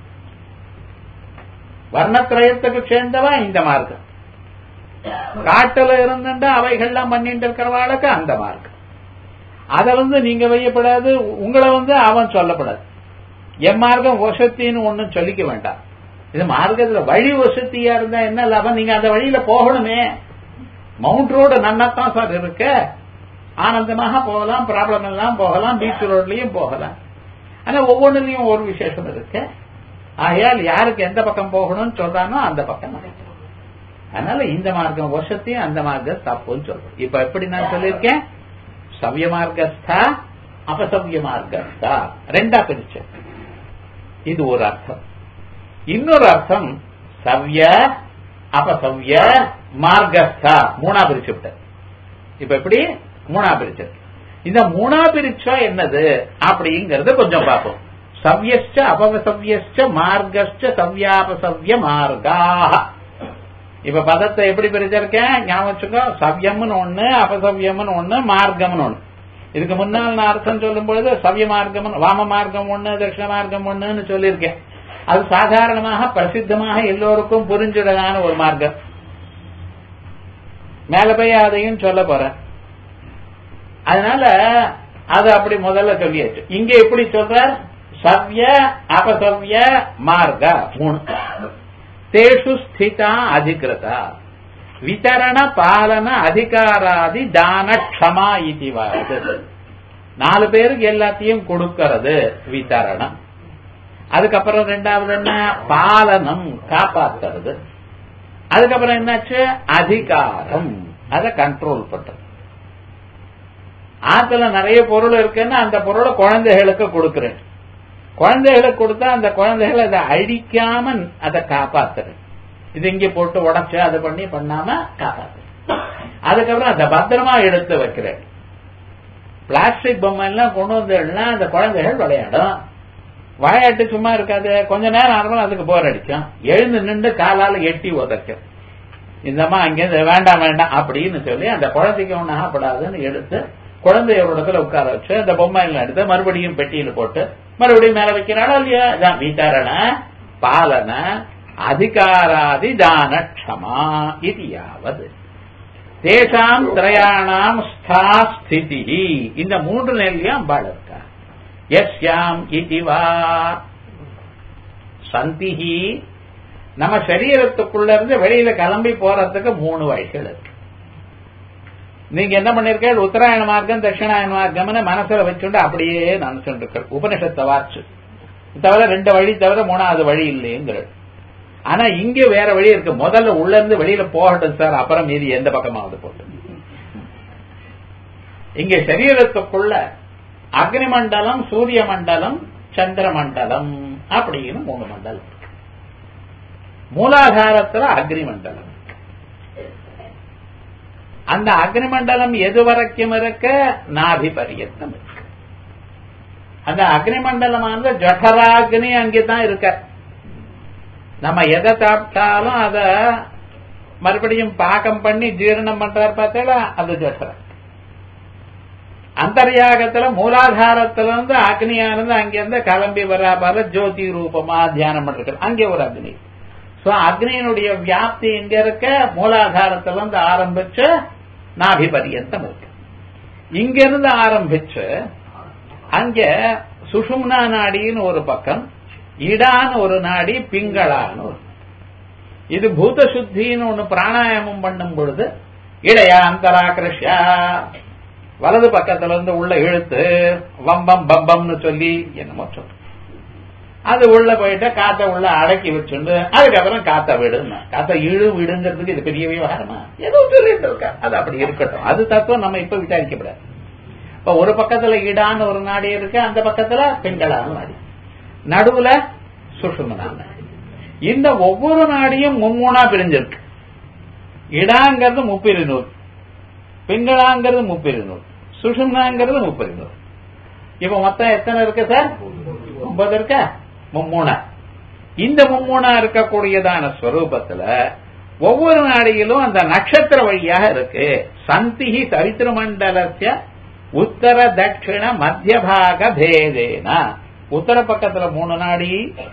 வர்ணத்திரயத்துக்கு சேர்ந்தவா இந்த மார்க்கம் காட்டுல இருந்துட்டா அவைகள்லாம் பண்ணிட்டு இருக்கிறவாளுக்கு அந்த மார்க்கம் அதை வந்து நீங்க வையப்படாது உங்களை வந்து அவன் சொல்லப்படாது என் மார்க்கம் வசத்தின்னு ஒன்னும் சொல்லிக்க வேண்டாம் இது மார்க்கத்துல வழி வசதியா இருந்தா என்ன லாபம் நீங்க அந்த வழியில போகணுமே மவுண்ட் ரோடு நன்னாத்தான் சார் இருக்க ஆனந்தமாக போகலாம் ப்ராப்ளம் எல்லாம் போகலாம் பீச் ரோட்லயும் போகலாம் ஆனா ஒவ்வொன்றுலயும் ஒரு விசேஷம் இருக்கு ஆகையால் யாருக்கு எந்த பக்கம் போகணும்னு சொல்றானோ அந்த பக்கம் நடக்கும் அதனால இந்த மார்க்கம் வருஷத்தையும் அந்த மார்க்கம் தப்புன்னு சொல்றோம் இப்ப எப்படி நான் சொல்லியிருக்கேன் சவ்ய மார்க்கஸ்தா அபசவ்ய மார்க்கஸ்தா ரெண்டா பிரிச்சேன் இது ஒரு அர்த்தம் இன்னொரு அர்த்தம் சவ்ய அபசவ்ய மார்க்கஸ்தா மூணா பிரிச்சு விட்டேன் இப்ப எப்படி மூணா பிரிச்சு இந்த மூணா பிரிச்சா என்னது அப்படிங்கறத கொஞ்சம் பார்ப்போம் சவ்யஸ்ச அபவசவ்யஸ்ச மார்க்கஸ்ச சவ்யாபசவ்ய மார்கா இப்ப பதத்தை எப்படி பிரிச்சிருக்கேன் ஞாபகம் வச்சுக்கோ சவ்யம்னு ஒண்ணு அபசவ்யம்னு ஒண்ணு மார்க்கம்னு ஒண்ணு இதுக்கு முன்னால் நான் அர்த்தம் சொல்லும் பொழுது சவ்ய மார்க்கம் வாம மார்க்கம் ஒண்ணு தட்சிண மார்க்கம் ஒண்ணுன்னு சொல்லியிருக்கேன் அது சாதாரணமாக பிரசித்தமாக எல்லோருக்கும் புரிஞ்சுடலான ஒரு மார்க்கம் மேல போய் அதையும் சொல்ல போறேன் அதனால அது அப்படி முதல்ல சொல்லியாச்சு இங்க எப்படி சொல்றார் சவ்ய அபசவ்ய மார்க மூணு தேஷு ஸ்திதா அதிகிருதா விதரண பாலன அதிகாராதி தான க்ஷமா இதுவாது நாலு பேருக்கு எல்லாத்தையும் கொடுக்கிறது விதரணம் அதுக்கப்புறம் ரெண்டாவது என்ன பாலனம் காப்பாத்துறது அதுக்கப்புறம் என்னாச்சு அதிகாரம் அதை கண்ட்ரோல் பண்றது ஆத்துல நிறைய பொருள் இருக்குன்னா அந்த பொருளை குழந்தைகளுக்கு கொடுக்கிறேன் குழந்தைகளுக்கு கொடுத்தா அந்த குழந்தைகள் அதை அழிக்காம அதை காப்பாத்துறேன் இது இங்க போட்டு உடச்சு அதை பண்ணி பண்ணாம காப்பாத்து அதுக்கப்புறம் அதை பத்திரமா எடுத்து வைக்கிறேன் பிளாஸ்டிக் பொம்மை எல்லாம் கொண்டு வந்தா அந்த குழந்தைகள் விளையாடும் விளையாட்டு சும்மா இருக்காது கொஞ்ச நேரம் ஆனாலும் அதுக்கு போர் அடிக்கும் எழுந்து நின்று காலால எட்டி உதைக்கும் இந்தம்மா அங்கேருந்து வேண்டாம் வேண்டாம் அப்படின்னு சொல்லி அந்த குழந்தைக்கு ஒண்ணு ஆகப்படாதுன்னு எடுத்து குழந்தையோட இடத்துல உட்கார வச்சு அந்த பொம்மை எல்லாம் எடுத்து மறுபடியும் பெட்டியில போட்டு மறுபடியும் மேல வைக்கிறாளா இல்லையா இதான் விதரண பாலன அதிகாராதி தான க்ஷமா இது யாவது தேசாம் திரயாணாம் ஸ்தா ஸ்திதி இந்த மூன்று நிலையும் அம்பாள் இருக்கா எஸ்யாம் இதுவா சந்திஹி நம்ம சரீரத்துக்குள்ள இருந்து வெளியில கிளம்பி போறதுக்கு மூணு வழிகள் இருக்கு நீங்க என்ன பண்ணிருக்க உத்தராயண மார்க்கம் தட்சிணாயன மார்க்கம்னு மனசுல வச்சுட்டு அப்படியே நினைச்சுட்டு இருக்க உபனிஷத்தை வாச்சு தவிர ரெண்டு வழி தவிர மூணாவது வழி இல்லைங்கிறது ஆனா இங்க வேற வழி இருக்கு முதல்ல உள்ள இருந்து வெளியில போகட்டும் சார் அப்புறம் மீதி எந்த பக்கமாவது போட்டு இங்க சரீரத்துக்குள்ள அக்னி மண்டலம் சூரிய மண்டலம் சந்திர மண்டலம் அப்படின்னு மூணு மண்டலம் மூலாதாரத்துல அக்னி மண்டலம் அந்த அக்னி மண்டலம் எது வரைக்கும் இருக்க நாபி பரியத்தம் இருக்கு அந்த அக்னி மண்டலமானது ஜடராக்னி அங்கேதான் இருக்க நம்ம எதை சாப்பிட்டாலும் அத மறுபடியும் பாகம் பண்ணி ஜீரணம் பண்றாரு பார்த்தா அது ஜடரா அந்தர்யாகத்துல மூலாதாரத்துல இருந்து அக்னியானது அங்கிருந்து கிளம்பி வராபால ஜோதி ரூபமா தியானம் பண்றது அங்கே ஒரு அக்னி சோ அக்னியினுடைய வியாப்தி எங்க இருக்க மூலாதாரத்துல இருந்து ஆரம்பிச்சு நாபி பரியந்தம் இருக்கு இங்க இருந்து ஆரம்பிச்சு அங்க சுஷும்னா நாடின்னு ஒரு பக்கம் இடான்னு ஒரு நாடி பிங்களான்னு ஒரு இது பூத சுத்தின்னு ஒண்ணு பிராணாயாமம் பண்ணும் பொழுது இடையா அந்தராகிருஷ்யா வலது பக்கத்துல இருந்து உள்ள இழுத்து வம்பம் பம்பம்னு சொல்லி என்னமோ சொல்லு அது உள்ள போயிட்டு காத்த உள்ள அடக்கி வச்சுண்டு அதுக்கப்புறம் காத்த விடுங்க காத்த இழு விடுங்கிறதுக்கு இது பெரிய விவகாரமா ஏதோ சொல்லிட்டு இருக்கா அது அப்படி இருக்கட்டும் அது தத்துவம் நம்ம இப்ப விசாரிக்கப்படாது இப்ப ஒரு பக்கத்துல இடான்னு ஒரு நாடி இருக்கு அந்த பக்கத்துல பெண்களான நாடி நடுவுல சுஷுமனா நாடி இந்த ஒவ்வொரு நாடியும் மும்மூணா பிரிஞ்சிருக்கு இடாங்கிறது முப்பிரு நூல் பிங்களாங்கிறது முப்பிருநூறு சுஷும்னாங்கிறது முப்பிருநூறு இப்ப மொத்தம் எத்தனை இருக்கு சார் ஒன்பது இருக்கா மும்மூணா இந்த மும்மூணா இருக்கக்கூடியதான ஸ்வரூபத்துல ஒவ்வொரு நாடியிலும் அந்த நட்சத்திர வழியாக இருக்கு சந்திஹி சரித்திரமண்டலத்திய உத்தர தட்சிண மத்திய பாக பேதேன உத்தர பக்கத்துல மூணு நாடி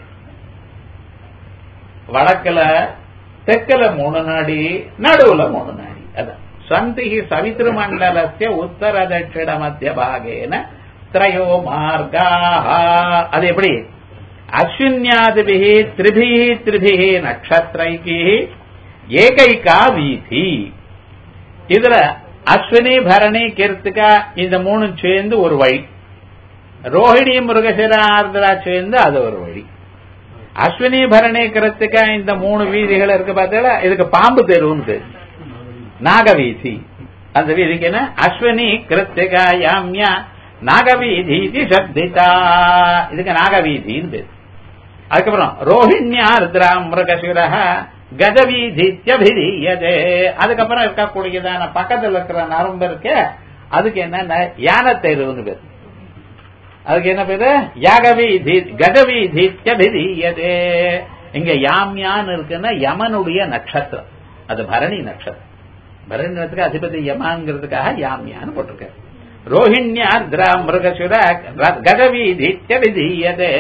வடக்குல தெற்குல மூணு நாடி நடுவுல மூணு நாடி அதான் சந்திஹி சவித்ருமண்டலத்திய உத்தர தட்சிண மத்திய பாகேன திரையோ மார்கா அது எப்படி அஸ்வின்யாதிபிஹி திரிபிஹி திரிபிஹி நட்சத்திரைக்கு ஏகைகா வீதி இதுல அஸ்வினி பரணி கிருத்திகா இந்த மூணு சேர்ந்து ஒரு வழி ரோஹிணி முருகசிர ஆர்திரா சேர்ந்து அது ஒரு வழி அஸ்வினி பரணி கிருத்திகா இந்த மூணு வீதிகள் இருக்கு பார்த்தீங்களா இதுக்கு பாம்பு தெருவுன்னு பேரு நாகவீதி அந்த வீதிக்கு என்ன அஸ்வினி கிருத்திகா யாம்யா நாகவீதி சப்திதா இதுக்கு நாகவீதின்னு பேரு அதுக்கப்புறம் ரோஹிண்யா ருத்ரா மிருகசிர கஜவீதித்யபிதீயதே அதுக்கப்புறம் இருக்கக்கூடியதான பக்கத்துல இருக்கிற நரம்பு இருக்கு அதுக்கு என்ன யானை தெருவுன்னு பேரு அதுக்கு என்ன பேரு யாகவீதி கஜவீதித்யபிதீயதே இங்க யாம்யான்னு இருக்குன்னா யமனுடைய நட்சத்திரம் அது பரணி நட்சத்திரம் பரணி நட்சத்திரத்துக்கு அதிபதி யமாங்கிறதுக்காக யாம்யான்னு போட்டிருக்காரு ரோஹிண்யார்திரா மிருகசுர கஜவீதித்யபிதீயதே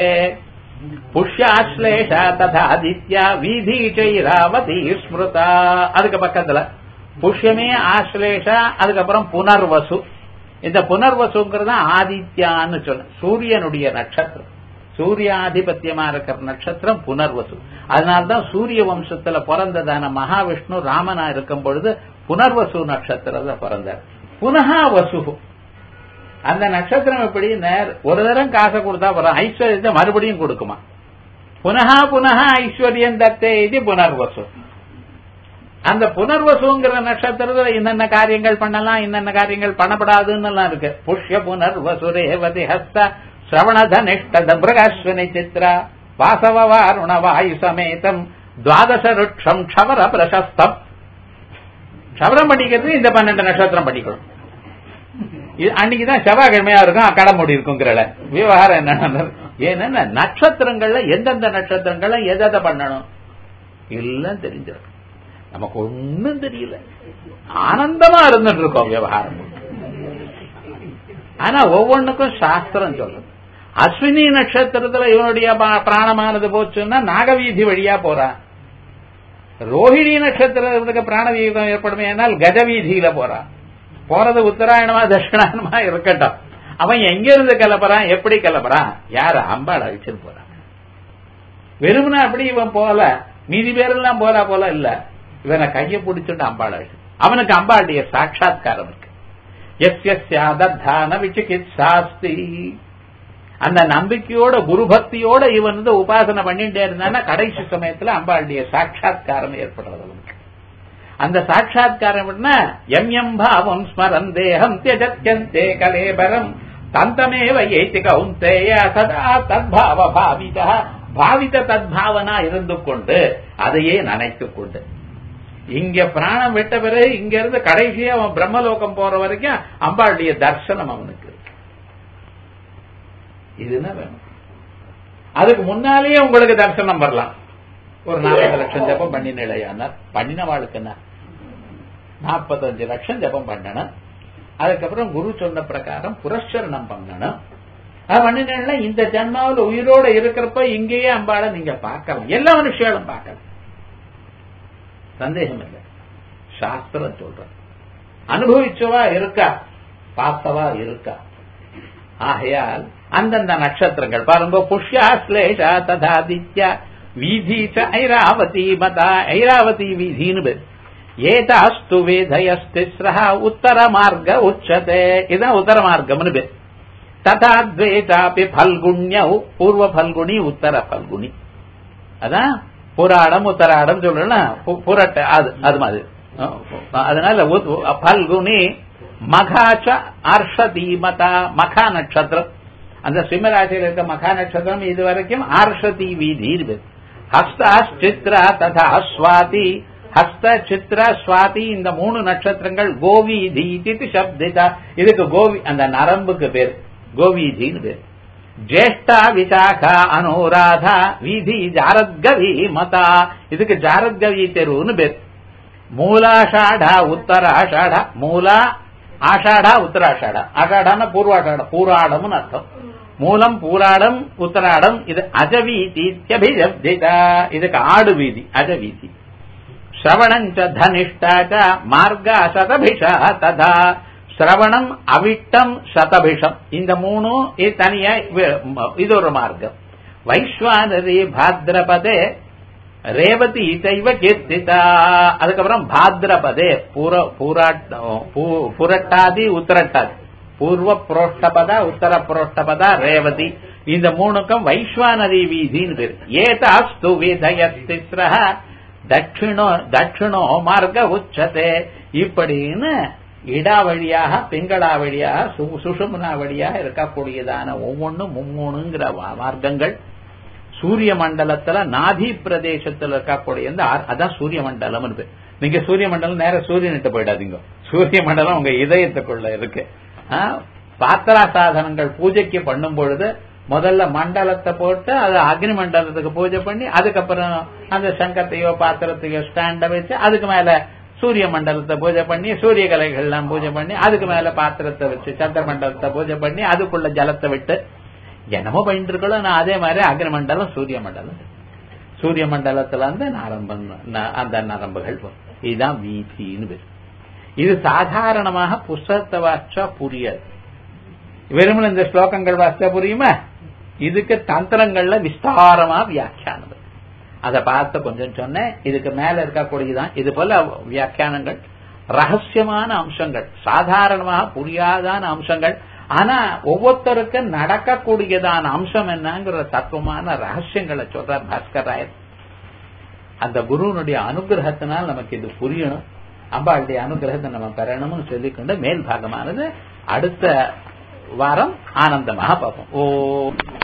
புஷ்யாஸ்லேஷ ததாதித்யா வீதி சைராவதி ஸ்மிருதா அதுக்கு பக்கத்துல புஷ்யமே ஆஸ்லேஷா அதுக்கப்புறம் புனர்வசு இந்த புனர்வசுங்கிறது ஆதித்யான்னு சொல்ல சூரியனுடைய நட்சத்திரம் சூரியாதிபத்தியமா இருக்கிற நட்சத்திரம் புனர்வசு அதனால்தான் சூரிய வம்சத்துல பிறந்ததான மகாவிஷ்ணு ராமனா இருக்கும் பொழுது புனர்வசு நட்சத்திரத்துல பிறந்தார் புனகா வசு அந்த நட்சத்திரம் எப்படி ஒரு தரம் காசை கொடுத்தா வரும் ஐஸ்வர்யத்தை மறுபடியும் கொடுக்குமா புனகா புனகா ஐஸ்வர்யம் தத்தே இது புனர்வசு அந்த புனர்வசுங்கிற நட்சத்திரத்துல என்னென்ன காரியங்கள் பண்ணலாம் என்னென்ன காரியங்கள் பண்ணப்படாதுன்னு எல்லாம் இருக்கு புஷ்ய புனர்வசு ரேவதி ஹஸ்த சிரவணதனிஷ்ட மிருகாஸ்வினி சித்ரா வாசவ வாருண வாயு சமேதம் துவாதச ருட்சம் க்ஷவர பிரசஸ்தம் க்ஷவரம் படிக்கிறது இந்த பன்னெண்டு நட்சத்திரம் படிக்கணும் அன்னைக்குதான் செவ்வாய்க்கிழமையா இருக்கும் கடை மூடி இருக்குங்கிறல விவகாரம் என்ன ஏன்னா நட்சத்திரங்கள்ல எந்தெந்த நட்சத்திரங்கள்ல எதை பண்ணணும் எல்லாம் தெரிஞ்சிருக்கும் நமக்கு ஒன்னும் தெரியல ஆனந்தமா இருந்துட்டு இருக்கோம் விவகாரம் ஆனா ஒவ்வொன்றுக்கும் சாஸ்திரம் சொல்றது அஸ்வினி நட்சத்திரத்துல இவனுடைய பிராணமானது போச்சுன்னா நாகவீதி வழியா போறான் ரோஹிணி நட்சத்திரத்துக்கு பிராணவீதம் ஏற்படுமே ஆனால் கஜவீதியில போறான் போறது உத்தராயணமா தட்சிணாயணமா இருக்கட்டும் அவன் எங்க இருந்து கிளப்புறான் எப்படி கிளப்புறான் யார அம்பாள் அழிச்சுன்னு போறான் வெறுமனா அப்படி இவன் போல மீதி பேரெல்லாம் போறா போல இல்ல இவனை கைய பிடிச்சுட்டு அம்பாள் அழிச்சு அவனுக்கு அம்பாளுடைய சாட்சா்காரம் இருக்கு எஸ் எஸ் யாதான விசிகித்சாஸ்தி அந்த நம்பிக்கையோட குருபக்தியோட இவன் வந்து உபாசனை பண்ணிட்டே இருந்தான்னா கடைசி சமயத்துல அம்பாளுடைய சாட்சா்காரம் ஏற்படுறது அவனுக்கு அந்த சாட்சா்காரம் எம் எம் பாவம் ஸ்மரன் தேகம் தியஜத்யந்தே கலேபரம் தந்தமேவ ஏத்தி கௌந்தேய சதா தத்பாவ பாவித பாவித தத்பாவனா இருந்து கொண்டு அதையே நினைத்துக் கொண்டு இங்க பிராணம் விட்ட பிறகு இங்க இருந்து கடைசியா அவன் பிரம்மலோகம் போற வரைக்கும் அம்பாளுடைய தர்சனம் அவனுக்கு இதுதான் வேணும் அதுக்கு முன்னாலேயே உங்களுக்கு தரிசனம் வரலாம் ஒரு நாற்பது லட்சம் ஜபம் பண்ணின இளையானார் பண்ணின வாழ்க்கை நாற்பத்தஞ்சு லட்சம் ஜபம் பண்ணணும் அதுக்கப்புறம் குரு சொன்ன பிரகாரம் புரஸ்சரணம் பண்ணணும் அது பண்ணினா இந்த ஜன்மாவில் உயிரோட இருக்கிறப்ப இங்கேயே அம்பாளை நீங்க பார்க்கலாம் எல்லா மனுஷியாலும் பார்க்கலாம் சந்தேகம் இல்லை சாஸ்திரம் சொல்ற அனுபவிச்சவா இருக்கா பார்த்தவா இருக்கா ஆகையால் அந்தந்த நட்சத்திரங்கள் பாருங்க புஷ்யாஸ்லேஷா ததாதித்யா வீதி ஐராவதி மதா ஐராவதி வீதின்னு பேர் ஏதாஸ்து வேதயஸ்திஸ்ரா உத்தர மார்க்க உச்சதே இதுதான் உத்தர மார்க்கம்னு பேர் ததா துவேதாபி பல்குண்ய பூர்வ பல்குனி உத்தர பல்குனி அதான் புராடம் உத்தராடம் சொல்லலாம் புரட்ட அது அது மாதிரி அதனால பல்குனி மகாச்ச ஆர்ஷதி மதா மகா நட்சத்திரம் அந்த சிம்மராசியில் இருக்க மகா நட்சத்திரம் இது வரைக்கும் ஆர்ஷதி வீதி ஹஸ்தாஸ் சித்ரா ததா ஸ்வாதி ஹஸ்த சித்ர சுவாதி இந்த மூணு நட்சத்திரங்கள் கோவீதி இது சப்திதா இதுக்கு கோவி அந்த நரம்புக்கு பேர் கோவீதின்னு பேர் ஜேஷ்டா விசாகா அனுராதா வீதி ஜாரத்கவி மதா இதுக்கு ஜாரத்கவி தெருவுன்னு பேர் மூலாஷாடா உத்தராஷாடா மூலா ஆஷாடா உத்தராஷாடா ஆஷாடான பூர்வாஷாடா பூராடம்னு அர்த்தம் மூலம் பூராடம் உத்தராடம் இது அஜவீதி இத்தியபிஜப்திதா இதுக்கு ஆடு வீதி அஜவீதி ஸ்ரவணஞ்ச தனிஷ்டாச்ச மார்க சதபிஷா ததா சிரவணம் அவிட்டம் சதபிஷம் இந்த மூணும் இது தனியா வி- இது ஒரு மார்க்கம் வைஸ்வானரி பாத்ரபதே ரேவதி இதைவ கீர்த்திதா அதுக்கப்புறம் பாத்ரபதே பூர பூராட்ட பூ- புரட்டாதி உத்தரட்டாதி பூர்வ புரோஷ்டபத உத்தர புரோஷ்டபத ரேவதி இந்த மூணுக்கும் வைஸ்வானரி வீதின்னு பேர் ஏதாஸ்து விதயஸ்திஸ்ர தட்சிணோ தட்சிணோ மார்க்க உச்சதே இப்படின்னு இடா வழியாக பிங்களா வழியாக சு- சுஷும்னா வழியாக இருக்கக்கூடியதான ஒவ்வொன்றும் மும்மூணுங்கிற வா- மார்க்கங்கள் சூரிய மண்டலத்துல நாதி பிரதேசத்துல இருக்கக்கூடிய இந்த ஆர்- அதான் சூரிய மண்டலம் பேர் நீங்க சூரிய மண்டலம் நேர சூரியன்கிட்ட போயிடாதீங்க சூரிய மண்டலம் உங்க இதயத்துக்குள்ள இருக்கு ஆ, பாத்திரா சாதனங்கள் பூஜைக்கு பண்ணும் பொழுது முதல்ல மண்டலத்தை போட்டு அது அக்னி மண்டலத்துக்கு பூஜை பண்ணி அதுக்கப்புறம் அந்த சங்கத்தையோ பாத்திரத்தையோ ஸ்டாண்ட வச்சு அதுக்கு மேல சூரிய மண்டலத்தை பூஜை பண்ணி சூரிய கலைகள் எல்லாம் பூஜை பண்ணி அதுக்கு மேல பாத்திரத்தை வச்சு சந்திர மண்டலத்தை பூஜை பண்ணி அதுக்குள்ள ஜலத்தை விட்டு என்னமோ பண்ணிட்டு இருக்கோம் நான் அதே மாதிரி அக்னி மண்டலம் சூரிய மண்டலம் சூரிய மண்டலத்துல இருந்து நரம்பு ந- அந்த நரம்புகள் வரும். இதுதான் வீதின்னு பேர் இது சாதாரணமாக புஸ்தகத்தை வாசிச்சா புரியாது வெறுமனே இந்த ஸ்லோகங்கள் வாசிச்சா புரியுமா இதுக்கு தந்திரங்கள்ல விஸ்தாரமா வியாக்கியானம் இருக்கு. அதை பார்த்து கொஞ்சம் சொன்னேன் இதுக்கு மேல இருக்கக்கூடியதான் இது போல வியாக்கியானங்கள் ரகசியமான அம்சங்கள் சாதாரணமாக புரியாதான அம்சங்கள் ஆனா ஒவ்வொருத்தருக்கு நடக்கக்கூடியதான அம்சம் என்னங்கிற தத்துவமான ரகசியங்களை சொல்றார் பாஸ்கர் ராயர் அந்த குருவனுடைய அனுகிரகத்தினால் நமக்கு இது புரியணும் அம்பாளுடைய அனுகிரகத்தை நம்ம பெறணும்னு சொல்லிக்கொண்டு மேல் பாகமானது அடுத்த வாரம் ஆனந்தமாக பார்ப்போம் ஓ